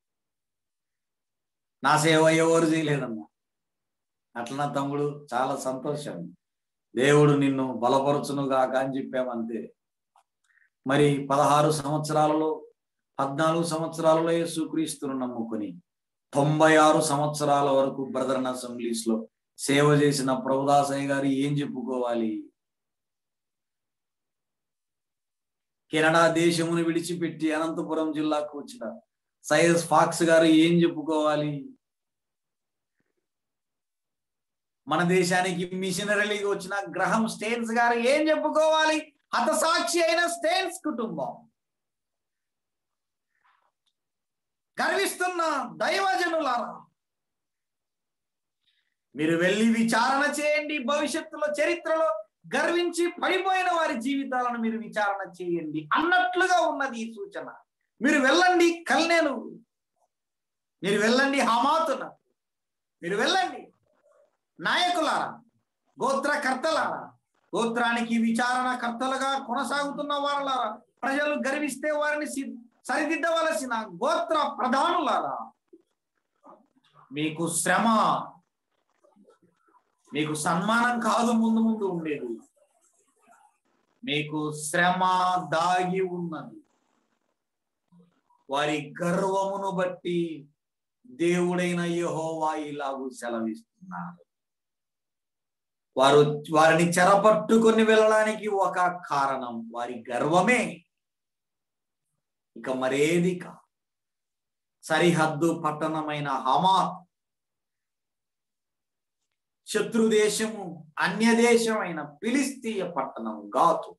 నా సేవ ఎవరు చేయలేదమ్మా అట్లా తమ్ముడు చాలా సంతోషం దేవుడు నిన్ను బలపరచును గాక అని చెప్పామంతే మరి పదహారు సంవత్సరాలలో పద్నాలుగు సంవత్సరాలలో యేసుక్రీస్తును నమ్ముకుని తొంభై ఆరు సంవత్సరాల వరకు బ్రదర్ అసెంబ్లీస్ లో సేవ చేసిన ప్రభుదాసయ్య గారు ఏం చెప్పుకోవాలి కెనడా దేశమును విడిచిపెట్టి అనంతపురం జిల్లాకు వచ్చిన సైయస్ ఫాక్స్ గారు ఏం చెప్పుకోవాలి మన దేశానికి మిషనరీగా వచ్చిన గ్రహం స్టేన్స్ గారు ఏం చెప్పుకోవాలి హతసాక్షి అయిన స్టేన్స్ కుటుంబం గర్విస్తున్న దైవజనులారా మీరు వెళ్ళి విచారణ చేయండి భవిష్యత్తులో చరిత్రలో గర్వించి పడిపోయిన వారి జీవితాలను మీరు విచారణ చేయండి అన్నట్లుగా ఉన్నది ఈ సూచన మీరు వెళ్ళండి కల్నేను మీరు వెళ్ళండి హమాతున మీరు వెళ్ళండి నాయకులారా గోత్రకర్తలారా గోత్రానికి విచారణ కర్తలుగా కొనసాగుతున్న వారులారా ప్రజలు గర్విస్తే వారిని సి- సరిదిద్దవలసిన గోత్ర ప్రధానులారా మీకు శ్రమ మీకు సన్మానం కాదు ముందు ముందు ఉండేది మీకు శ్రమ దాగి ఉన్నది వారి గర్వమును బట్టి దేవుడైన యెహోవా ఇలాగూ సెలవిస్తున్నారు వారు వారిని చెరపట్టుకొని వెళ్ళడానికి ఒక కారణం వారి గర్వమే ఇక మరేది కా సరిహద్దు పట్టణమైన హమాత్ శత్రు దేశము అన్య దేశమైన ఫిలిస్తీయ పట్టణం గాతు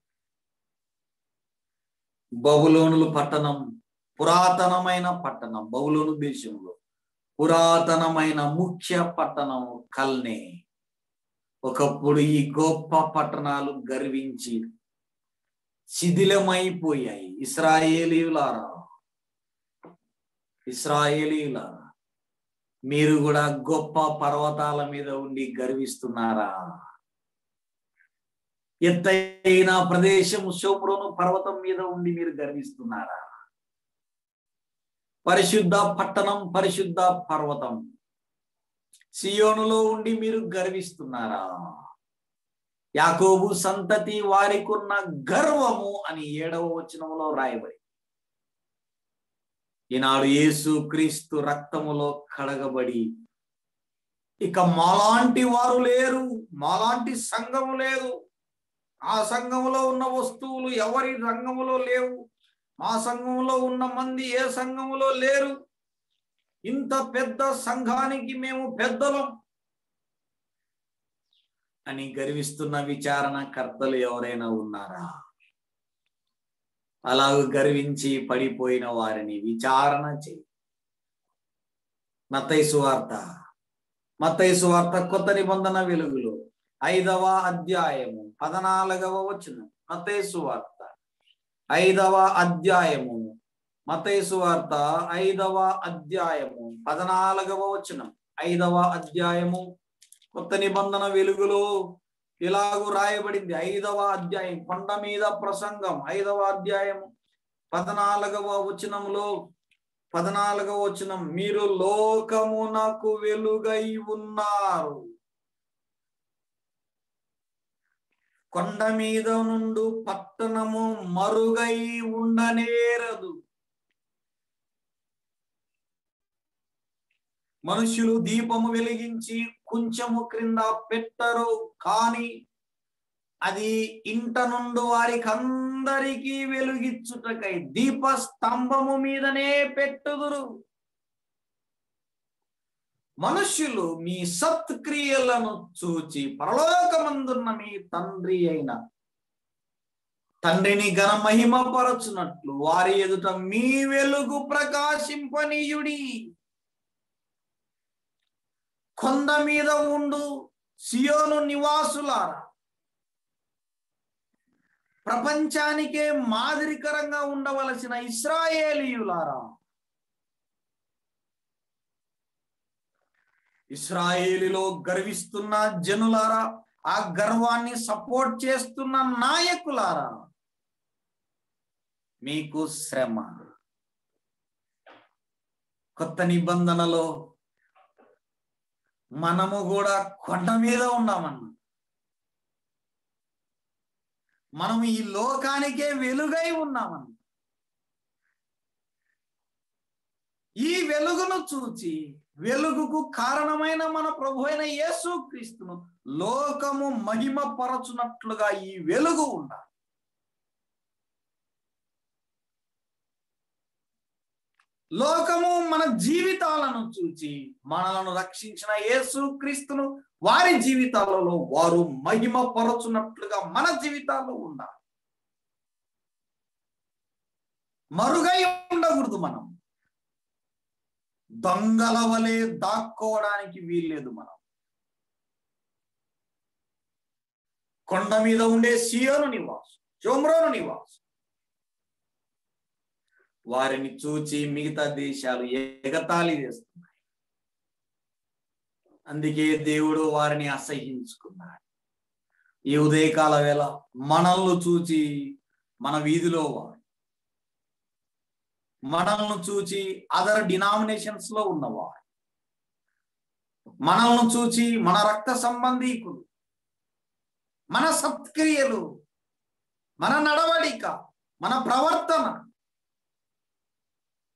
బబులోనులు పట్టణం పురాతనమైన పట్టణం బబులోను దేశంలో పురాతనమైన ముఖ్య పట్టణం కల్నే ఒకప్పుడు ఈ గొప్ప పట్టణాలు గర్వించి శిథిలమైపోయాయి ఇస్రాయేలీయులారా ఇస్రాయేలీయులారా మీరు కూడా గొప్ప పర్వతాల మీద ఉండి గర్విస్తున్నారా ఎత్తైన ప్రదేశం శోపురోను పర్వతం మీద ఉండి మీరు గర్విస్తున్నారా పరిశుద్ధ పట్టణం పరిశుద్ధ పర్వతం సియోనులో ఉండి మీరు గర్విస్తున్నారా యాకోబు సంతతి వారికున్న గర్వము అని ఏడవ వచనములో రాయబడి ఈనాడు యేసు క్రీస్తు రక్తములో కడగబడి ఇక మాలాంటి వారు లేరు మాలాంటి సంఘము లేదు ఆ సంఘములో ఉన్న వస్తువులు ఎవరి రంగములో లేవు మా సంఘములో ఉన్న మంది ఏ సంఘములో లేరు ఇంత పెద్ద సంఘానికి మేము పెద్దలం అని గర్విస్తున్న విచారణ కర్తలు ఎవరైనా ఉన్నారా అలాగ గర్వించి పడిపోయిన వారిని విచారణ చేయి మత్తైసు వార్త మత్తైసు వార్త కొత్త నిబంధన వెలుగులో ఐదవ అధ్యాయము పదనాలుగవ వచనం మత్తైసు వార్త ఐదవ అధ్యాయము మతేసు వార్త ఐదవ అధ్యాయము పదనాలుగవ వచనం ఐదవ అధ్యాయము కొత్త నిబంధన వెలుగులో ఇలాగూ రాయబడింది ఐదవ అధ్యాయం కొండ మీద ప్రసంగం ఐదవ అధ్యాయము పద్నాలుగవ వచనంలో పద్నాలుగవ వచనం మీరు లోకమునకు వెలుగై ఉన్నారు కొండ మీద నుండు పట్టణము మరుగై ఉండనేరదు మనుషులు దీపము వెలిగించి కొంచెము క్రింద పెట్టరు కాని అది ఇంట నుండి వారికి అందరికీ వెలుగిచ్చుటకై దీప స్తంభము మీదనే పెట్టుదురు మనుష్యులు మీ సత్క్రియలను చూచి పరలోకమందున్న మీ తండ్రి అయిన తండ్రిని ఘన మహిమపరచునట్లు వారి ఎదుట మీ వెలుగు ప్రకాశింపనీయుడి కొండ మీద ఉండు సియోను నివాసులారా ప్రపంచానికే మాదిరికరంగా ఉండవలసిన ఇస్రాయేలీయులారా ఇస్రాయేలీలో గర్విస్తున్న జనులారా ఆ గర్వాన్ని సపోర్ట్ చేస్తున్న నాయకులారా మీకు శ్రమ కొత్త నిబంధనలో మనము కూడా కొండ మీద ఉన్నామన్న మనం ఈ లోకానికే వెలుగై ఉన్నామన్న ఈ వెలుగును చూచి వెలుగుకు కారణమైన మన ప్రభు అయిన యేసు క్రీస్తును లోకము మహిమ పరచునట్లుగా ఈ వెలుగు ఉండాలి లోకము మన జీవితాలను చూచి మనలను రక్షించిన యేసు క్రీస్తును వారి జీవితాలలో వారు మహిమ పరచునట్లుగా మన జీవితాల్లో ఉండాలి మరుగై ఉండకూడదు మనం దొంగల వలె దాక్కోవడానికి వీల్లేదు మనం కొండ మీద ఉండే సియోను నివాసు చోమ్రోను నివాసు వారిని చూచి మిగతా దేశాలు ఎగతాళి చేస్తున్నాయి అందుకే దేవుడు వారిని అసహించుకున్నాడు ఈ ఉదయకాల వేళ మనల్ని చూచి మన వీధిలో వారు మనల్ని చూచి అదర్ డినామినేషన్స్ లో ఉన్నవారు మనల్ని చూచి మన రక్త సంబంధీకులు మన సత్క్రియలు మన నడవడిక మన ప్రవర్తన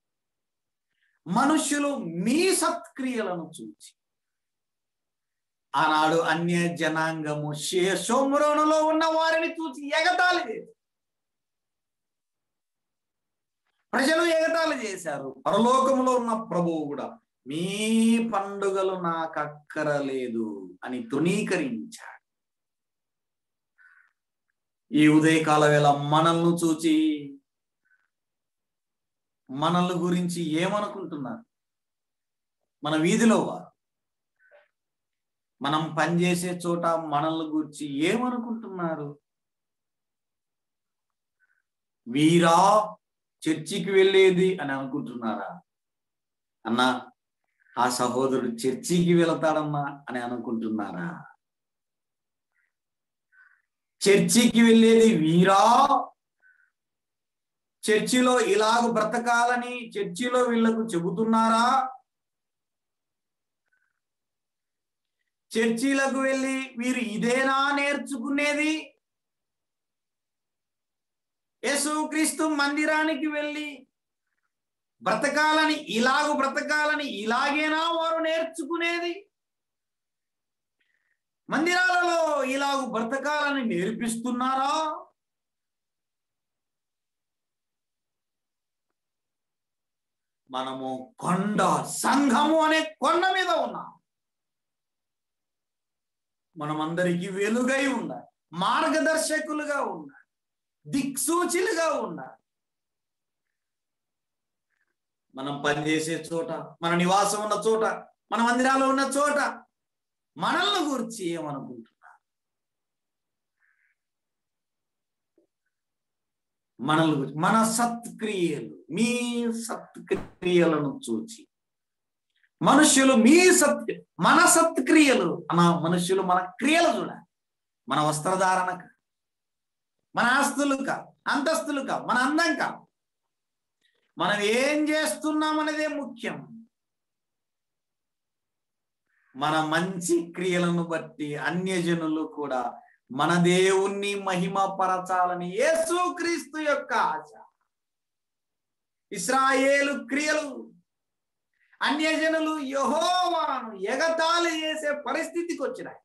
మనుషులు మీ సత్క్రియలను చూచి ఆనాడు అన్య జనాంగము శేషోమ్రోనులో ఉన్న వారిని చూసి ఎగతాళి చేశారు ప్రజలు ఎగతాళి చేశారు పరలోకములో ఉన్న ప్రభువు కూడా మీ పండుగలు నాకు అక్కరలేదు అని తృణీకరించాడు ఈ ఉదయకాల వేళ మనల్ని చూచి మనల్ని గురించి ఏమనుకుంటున్నారు మన వీధిలో వారు మనం పనిచేసే చోట మనల్ని గురించి ఏమనుకుంటున్నారు వీరా చర్చికి వెళ్ళేది అని అనుకుంటున్నారా అన్నా ఆ సహోదరుడు చర్చికి వెళతాడమ్మా అని అనుకుంటున్నారా చర్చికి వెళ్ళేది వీరా చర్చిలో ఇలాగ బ్రతకాలని చర్చిలో వీళ్ళకు చెబుతున్నారా చర్చిలకు వెళ్ళి వీరు ఇదేనా నేర్చుకునేది యేసుక్రీస్తు మందిరానికి వెళ్ళి బ్రతకాలని ఇలాగ బ్రతకాలని ఇలాగేనా వారు నేర్చుకునేది మందిరాలలో ఇలాగ బ్రతకాలని నేర్పిస్తున్నారా మనము కొండ సంఘము అనే కొండ మీద ఉన్నాం మనమందరికీ వెలుగై ఉండాలి మార్గదర్శకులుగా ఉండాలి దిక్సూచిలుగా ఉండాలి మనం పనిచేసే చోట మన నివాసం ఉన్న చోట మన మందిరాలు ఉన్న చోట మనల్ని గురించి ఏమనుకుంటున్నారు మనల్ని గురించి మన సత్క్రియలు మీ సత్క్రియలను చూచి మనుష్యులు మీ సత్ మన సత్క్రియలు మన మనుష్యులు మన క్రియలు చూడాలి మన వస్త్రధారణ మన ఆస్తులు కా అంతస్తులు కా మన అందం కా మనం ఏం చేస్తున్నాం అనేదే ముఖ్యం మన మంచి క్రియలను బట్టి అన్యజనులు కూడా మన దేవుణ్ణి మహిమ పరచాలని యేసుక్రీస్తు యొక్క ఆశ ఇస్రాయేలు క్రియలు అన్యజనులు యహోవాను ఎగతాళి చేసే పరిస్థితికి వచ్చినాయి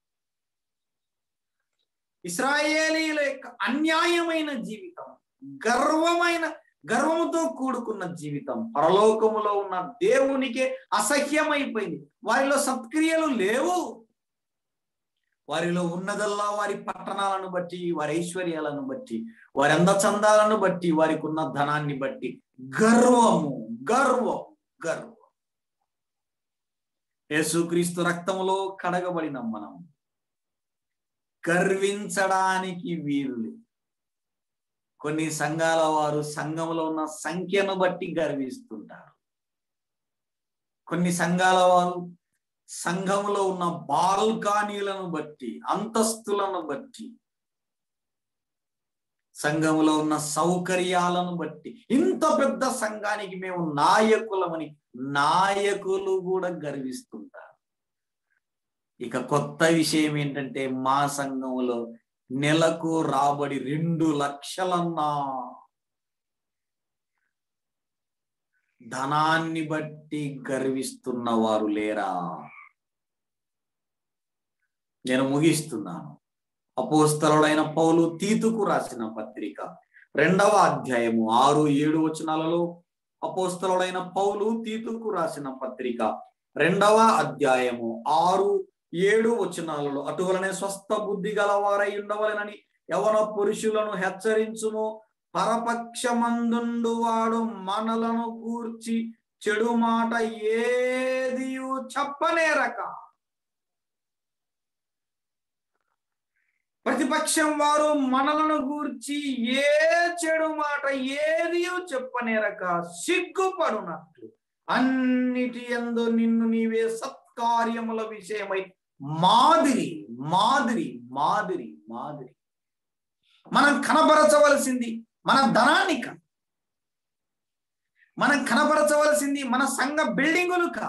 ఇస్రాయేలీల యొక్క అన్యాయమైన జీవితం గర్వమైన గర్వముతో కూడుకున్న జీవితం పరలోకములో ఉన్న దేవునికే అసహ్యమైపోయింది వారిలో సత్క్రియలు లేవు వారిలో ఉన్నదల్లా వారి పట్టణాలను బట్టి వారి ఐశ్వర్యాలను బట్టి వారి అందచందాలను బట్టి వారికి ఉన్న ధనాన్ని బట్టి గర్వము గర్వం గర్వం యేసుక్రీస్తు రక్తములో కడగబడిన మనం గర్వించడానికి వీరులు కొన్ని సంఘాల వారు సంఘంలో ఉన్న సంఖ్యను బట్టి గర్విస్తుంటారు కొన్ని సంఘాల వారు సంఘంలో ఉన్న బాల్కానీలను బట్టి అంతస్తులను బట్టి సంఘంలో ఉన్న సౌకర్యాలను బట్టి ఇంత పెద్ద సంఘానికి మేము నాయకులమని నాయకులు కూడా గర్విస్తుంటారు ఇక కొత్త విషయం ఏంటంటే మా సంఘంలో నెలకు రాబడి రెండు లక్షలన్నా ధనాన్ని బట్టి గర్విస్తున్న వారు లేరా నేను ముగిస్తున్నాను అపోస్తలుడైన పౌలు తీతుకు రాసిన పత్రిక రెండవ అధ్యాయము ఆరు ఏడు వచనాలలో అపోస్తలుడైన పౌలు తీతుకు రాసిన పత్రిక రెండవ అధ్యాయము ఆరు ఏడు వచనాలలో అటువలనే స్వస్థ బుద్ధి గలవారై ఉండవలెనని యవన పురుషులను హెచ్చరించుము పరపక్షమందుండు వాడు మనలను కూర్చి చెడు మాట ఏది చెప్పనేరక ప్రతిపక్షం వారు మనలను గూర్చి ఏ చెడు మాట ఏది చెప్పనేరక సిగ్గుపడునట్లు అన్నిటి ఎందు నిన్ను నీవే సత్కార్యముల విషయమై మాదిరి మాదిరి మాదిరి మాదిరి మనం కనబరచవలసింది మన ధనాన్ని కా మనం కనపరచవలసింది మన సంఘ బిల్డింగులు కా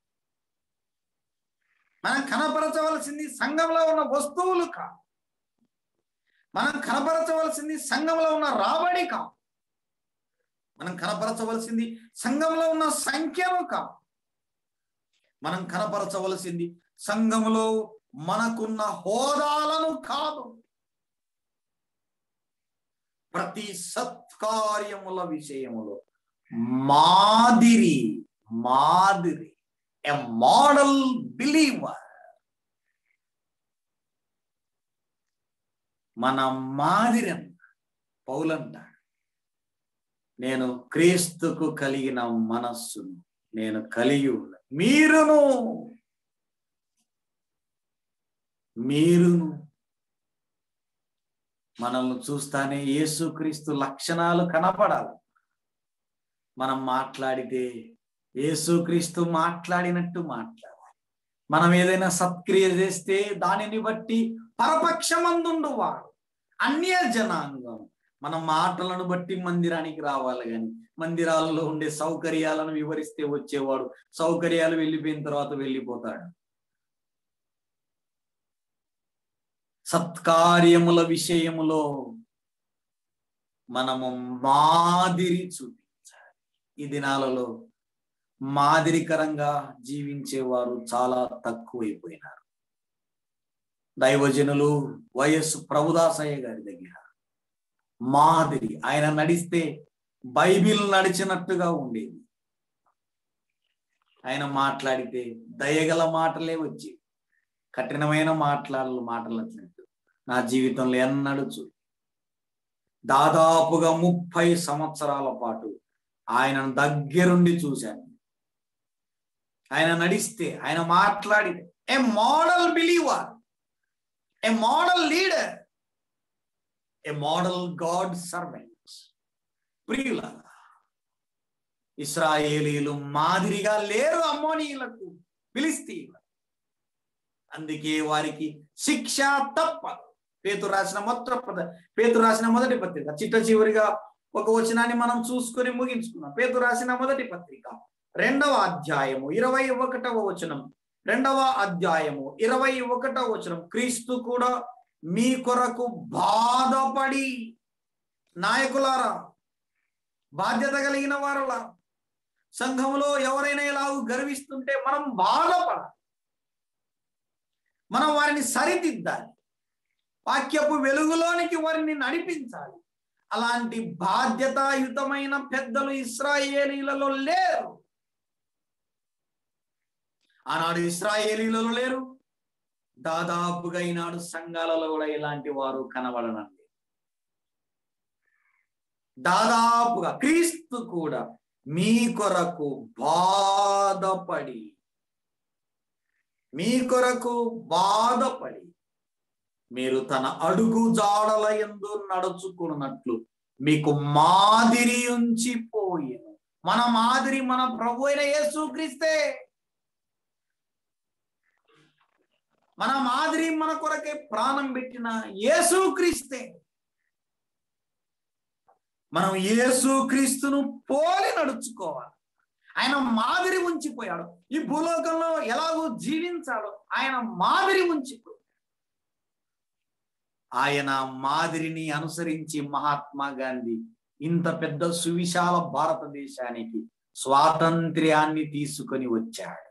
మనం కనపరచవలసింది సంఘంలో ఉన్న వస్తువులు కా మనం కనపరచవలసింది సంఘంలో ఉన్న రాబడి కా మనం కనపరచవలసింది సంఘంలో ఉన్న సంఖ్యను కా మనం కనపరచవలసింది సంఘములో మనకున్న హోదాలను కాదు ప్రతి సత్కార్యముల విషయములో మాదిరి మాదిరి ఎ మోడల్ బిలీవర్ మన మాదిరి పౌలంటాడు నేను క్రీస్తుకు కలిగిన మనస్సును నేను కలిగి ఉన్న మీరును మీరును మనల్ని చూస్తానే యేసుక్రీస్తు లక్షణాలు కనపడాలి మనం మాట్లాడితే యేసుక్రీస్తు మాట్లాడినట్టు మాట్లాడాలి మనం ఏదైనా సత్క్రియ చేస్తే దానిని బట్టి పరపక్షమందుండు వాడు అన్య జనాంగం మన మాటలను బట్టి మందిరానికి రావాలి కానీ మందిరాలలో ఉండే సౌకర్యాలను వివరిస్తే వచ్చేవాడు సౌకర్యాలు వెళ్ళిపోయిన తర్వాత వెళ్ళిపోతాడు సత్కార్యముల విషయములో మనము మాదిరి చూపించాలి ఈ దినాలలో మాదిరికరంగా జీవించేవారు చాలా తక్కువైపోయినారు దైవజనులు వయస్సు ప్రభుదాసయ్య గారి దగ్గర మాదిరి ఆయన నడిస్తే బైబిల్ నడిచినట్టుగా ఉండేది ఆయన మాట్లాడితే దయగల మాటలే వచ్చేవి కఠినమైన మాట్లాడలు మాటలట్టినట్టు నా జీవితంలో ఎన్నడూ చూ దాదాపుగా ముప్పై సంవత్సరాల పాటు ఆయనను దగ్గరుండి చూశాను ఆయన నడిస్తే ఆయన మాట్లాడితే a model believer a model leader a model god servant ప్రియులారా ఇస్రాయేలీలు మాదిరిగా లేరు అమ్మోనీయులకు ఫిలిస్తీన్లకు అందుకే వారికి శిక్ష తప్పదు పేతు రాసిన మొత్తం పద- పేతు రాసిన మొదటి పత్రిక చిట్ట చివరిగా ఒక వచనాన్ని మనం చూసుకొని ముగించుకున్నాం పేతు రాసిన మొదటి పత్రిక రెండవ అధ్యాయము ఇరవై ఒకటవ వచనం రెండవ అధ్యాయము ఇరవై ఒకటవ వచనం క్రీస్తు కూడా మీ కొరకు బాధపడి నాయకులారా బాధ్యత కలిగిన వారులా సంఘములో ఎవరైనా ఇలా గర్విస్తుంటే మనం బాధపడాలి మనం వారిని సరిదిద్దాలి వాక్యపు వెలుగులోనికి వారిని నడిపించాలి అలాంటి బాధ్యతాయుతమైన పెద్దలు ఇస్రాయేలీలలో లేరు ఆనాడు ఇస్రాయేలీలలో లేరు దాదాపుగా ఈనాడు సంఘాలలో కూడా ఇలాంటి వారు కనబడనండి దాదాపుగా క్రీస్తు కూడా మీ కొరకు బాధపడి మీ కొరకు బాధపడి మీరు తన అడుగు జాడల ఎందు నడుచుకున్నట్లు మీకు మాదిరి ఉంచిపోయేను మన మాదిరి మన ప్రభు అయిన యేసుక్రీస్తే మన మాదిరి మన కొరకే ప్రాణం పెట్టిన యేసుక్రీస్తే మనం యేసుక్రీస్తును పోలి నడుచుకోవాలి ఆయన మాదిరి ఉంచిపోయాడు ఈ భూలోకంలో ఎలాగో జీవించాడో ఆయన మాదిరి ఉంచిపోయాడు ఆయన మాదిరిని అనుసరించి మహాత్మా గాంధీ ఇంత పెద్ద సువిశాల భారతదేశానికి స్వాతంత్ర్యాన్ని తీసుకొని వచ్చాడు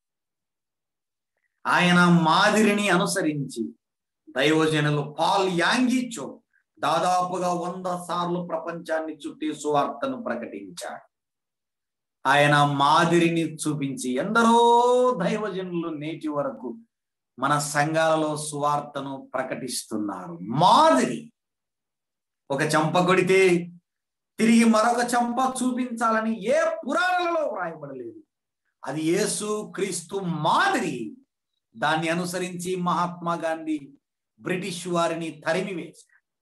ఆయన మాదిరిని అనుసరించి దైవజనులు పాల్ యాంగిచో దాదాపుగా వంద సార్లు ప్రపంచాన్ని చుట్టి సువార్తను ప్రకటించాడు ఆయన మాదిరిని చూపించి ఎందరో దైవజనులు నేటి వరకు మన సంఘాలలో సువార్తను ప్రకటిస్తున్నారు మాదిరి ఒక చంప కొడితే తిరిగి మరొక చంప చూపించాలని ఏ పురాణాలలో వ్రాయబడలేదు అది యేసు క్రీస్తు మాదిరి దాన్ని అనుసరించి మహాత్మా గాంధీ బ్రిటిష్ వారిని తరిమివేశారు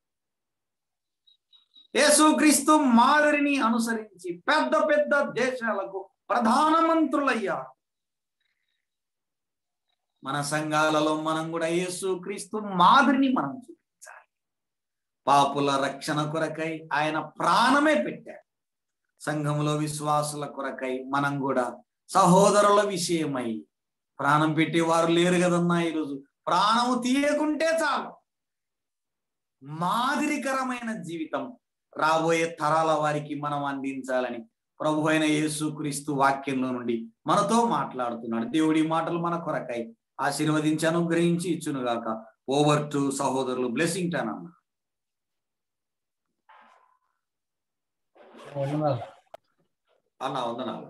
యేసుక్రీస్తు మాదిరిని అనుసరించి పెద్ద పెద్ద దేశాలకు ప్రధానమంత్రులయ్యారు మన సంఘాలలో మనం కూడా యేసుక్రీస్తు మాదిరిని మనం చూపించాలి పాపుల రక్షణ కొరకై ఆయన ప్రాణమే పెట్టాడు సంఘంలో విశ్వాసుల కొరకై మనం కూడా సహోదరుల విషయమై ప్రాణం పెట్టేవారు లేరు కదన్నా ఈరోజు ప్రాణం తీయకుంటే చాలు మాదిరికరమైన జీవితం రాబోయే తరాల వారికి మనం అందించాలని ప్రభు అయిన యేసుక్రీస్తు వాక్యంలో నుండి మనతో మాట్లాడుతున్నాడు దేవుడి మాటలు మన కొరకై ఆశీర్వదించి అనుగ్రహించి ఇచ్చును గాక ఓవర్ టు సహోదరులు బ్లెస్సింగ్ టన్ అన్న వందనాలు అన్న వందనాలు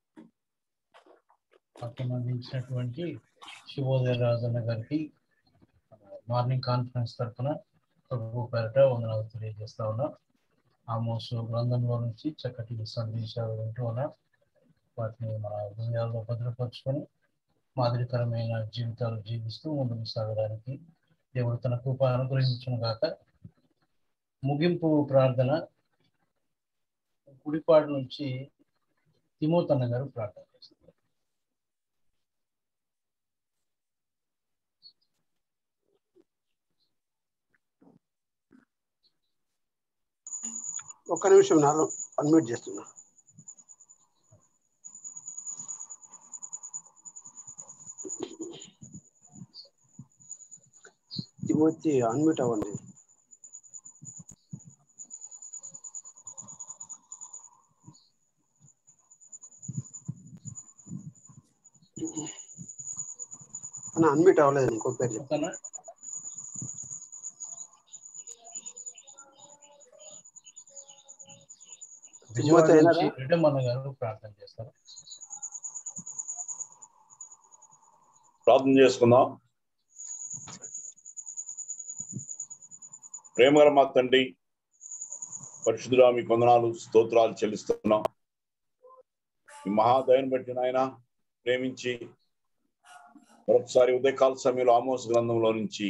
పక్కన అందించినటువంటి శుభోదయ రాజన్న గారికి మార్నింగ్ కాన్ఫరెన్స్ తరఫున ప్రభు పేరట వందనాలు తెలియజేస్తా ఉన్నా ఆమోసు గ్రంథంలో నుంచి చక్కటి సందేశాలు వింటూ ఉన్నా వాటిని మన హృదయాల్లో భద్రపరుచుకొని మాదిరికరమైన జీవితాలు జీవిస్తూ ముందుకు సాగడానికి దేవుడు తన కృప అనుగ్రహించును గాక ముగింపు ప్రార్థన గుడిపాడు నుంచి తిమోతన్న గారు ప్రార్థన చేస్తారు ఒక్క నిమిషం నాలో అన్మ్యూట్ చేస్తున్నా తిమోతి అన్మ్యూట్ అవ్వండి అన్న అన్మ్యూట్ అవ్వలేదు ఇంకో పేరు చెప్పు ఓకేనా విజయవాడ తిమోతి అయినారా నుంచి రెడ్డమ్మన్న గారు ప్రార్థన చేస్తారు ప్రార్థన చేసుకుందాం ప్రేమగల మా తండ్రి పరిశుద్ధుడా మీ కొందనాలు స్తోత్రాలు చెల్లిస్తున్నాం ఈ మహాదయను బట్టి నాయన ప్రేమించి మరొకసారి ఉదయకాల సమయంలో ఆమోస గ్రంథంలో నుంచి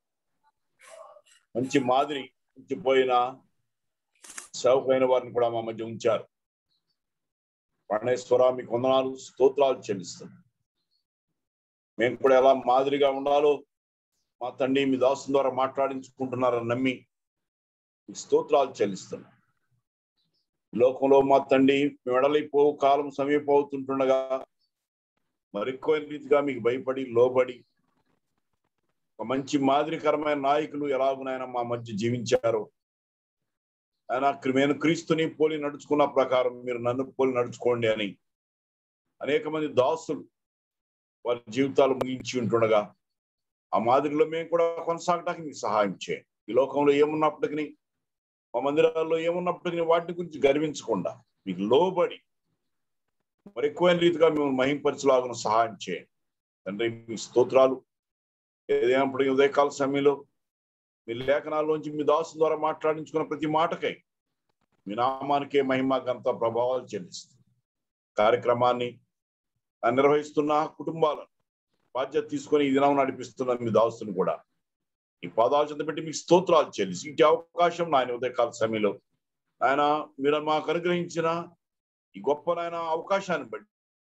మంచి మాదిరి ఉంచిపోయిన సేవకైన వారిని కూడా మా మధ్య ఉంచారు పరణేశ్వర మీ కొందనాలు స్తోత్రాలు చెల్లిస్తున్నాం మేము కూడా ఎలా మాదిరిగా ఉండాలో మా తండ్రి మీ దాసం ద్వారా మాట్లాడించుకుంటున్నారని నమ్మి మీకు స్తోత్రాలు చెల్లిస్తున్నాం ఈ లోకంలో మా తండ్రి వెడలైపో కాలం సమీపవుతుంటుండగా మరెక్కువ రీతిగా మీకు భయపడి లోబడి ఒక మంచి మాదిరికరమైన నాయకులు ఎలాగునైనా మా మధ్య జీవించారో ఆయన నేను క్రీస్తుని పోలి నడుచుకున్న ప్రకారం మీరు నన్ను పోలి నడుచుకోండి అని అనేక మంది దాసులు వారి జీవితాలు ముగించి ఉంటుండగా ఆ మాదిరిలో మేము కూడా కొనసాగడానికి మీకు సహాయం చేయండి ఈ లోకంలో ఏమున్నప్పటికీ మా మందిరాల్లో ఏమున్నప్పటికీ వాటి గురించి గర్వించకుండా మీకు లోబడి మరి ఎక్కువైన రీతిగా మేము మహింపరచలాగిన సహాయం చేయండి తండ్రి మీ స్తోత్రాలు ఏదైనప్పుడు ఉదయకాల సమయంలో మీ లేఖనాల్లోంచి మీ దాసు ద్వారా మాట్లాడించుకున్న ప్రతి మాటకై మీ నామానికే మహిమ గంత ప్రభావాలు చెల్లిస్తుంది కార్యక్రమాన్ని ఆ నిర్వహిస్తున్న కుటుంబాలను బాధ్యత తీసుకొని ఈ దినం నడిపిస్తున్న మీ దాస్తుని కూడా ఈ పాదాలు చెంత పెట్టి మీకు స్తోత్రాలు చెల్లిసి ఇంటి అవకాశం నాయన ఉదయకాల సమయంలో ఆయన మీరు మాకు అనుగ్రహించిన ఈ గొప్ప నాయన అవకాశాన్ని బట్టి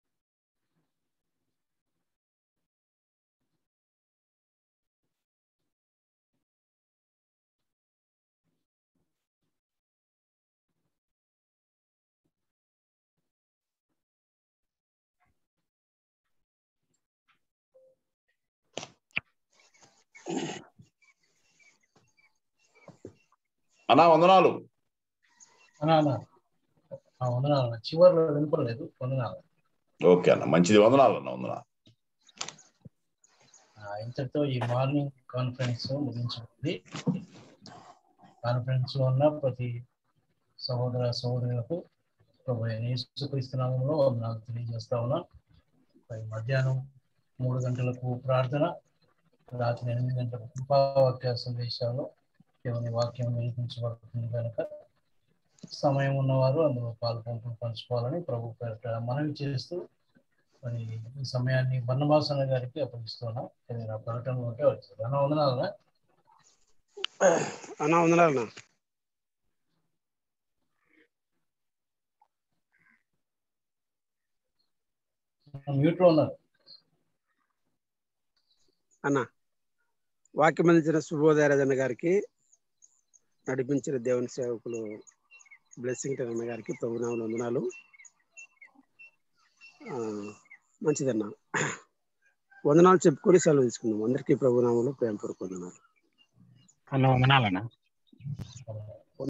అనా వందనాలు అన్నా అన్నా ఆ, వందనాలు అన్న. చివర్లో వినపడలేదు వందనాలు ఓకే అన్న మంచిది వందనాలు అన్న వందనాలు ఆ, ఇంతటితో ఈ మార్నింగ్ కాన్ఫరెన్స్ ముగించుకుంది కాన్ఫరెన్స్ లో ఉన్న ప్రతి సహోదర సహోదరులకు ప్రభు అయిన యేసుక్రీస్తు నామములో వందనాలు తెలియజేస్తా ఉన్నా మరి మధ్యాహ్నం మూడు గంటలకు ప్రార్థన రాత్రి ఎనిమిది గంటలకు కృపావాక్య సందేశాలు దేవుని వాక్యం వినిపించబడుతుంది కనుక సమయం ఉన్నవారు అందులో పాల్గొంటూ పంచుకోవాలని ప్రభు పేరిట మనవి చేస్తూ మరి ఈ సమయాన్ని బన్నవాసన గారికి అప్పగిస్తున్నా ఏదైనా ప్రకటన ఉంటే వచ్చింది అన్న వందనాలనా అన్న వందనాలన్నా మ్యూట్ లో ఉన్నారు అన్న వాక్యం అందించిన శుభోదయరాజన్న గారికి నడిపించిన దేవుని సేవకులు బ్లెస్సింగ్ అన్న గారికి ప్రభునామలు వందనాలు ఆ, మంచిదన్న వందనాలు చెప్పుకొని సెలవు తీసుకుందాం అందరికీ ప్రభునామంలో ప్రేమపూర్వక వందనాలు అన్న వందనాలన్నా వందనాలు.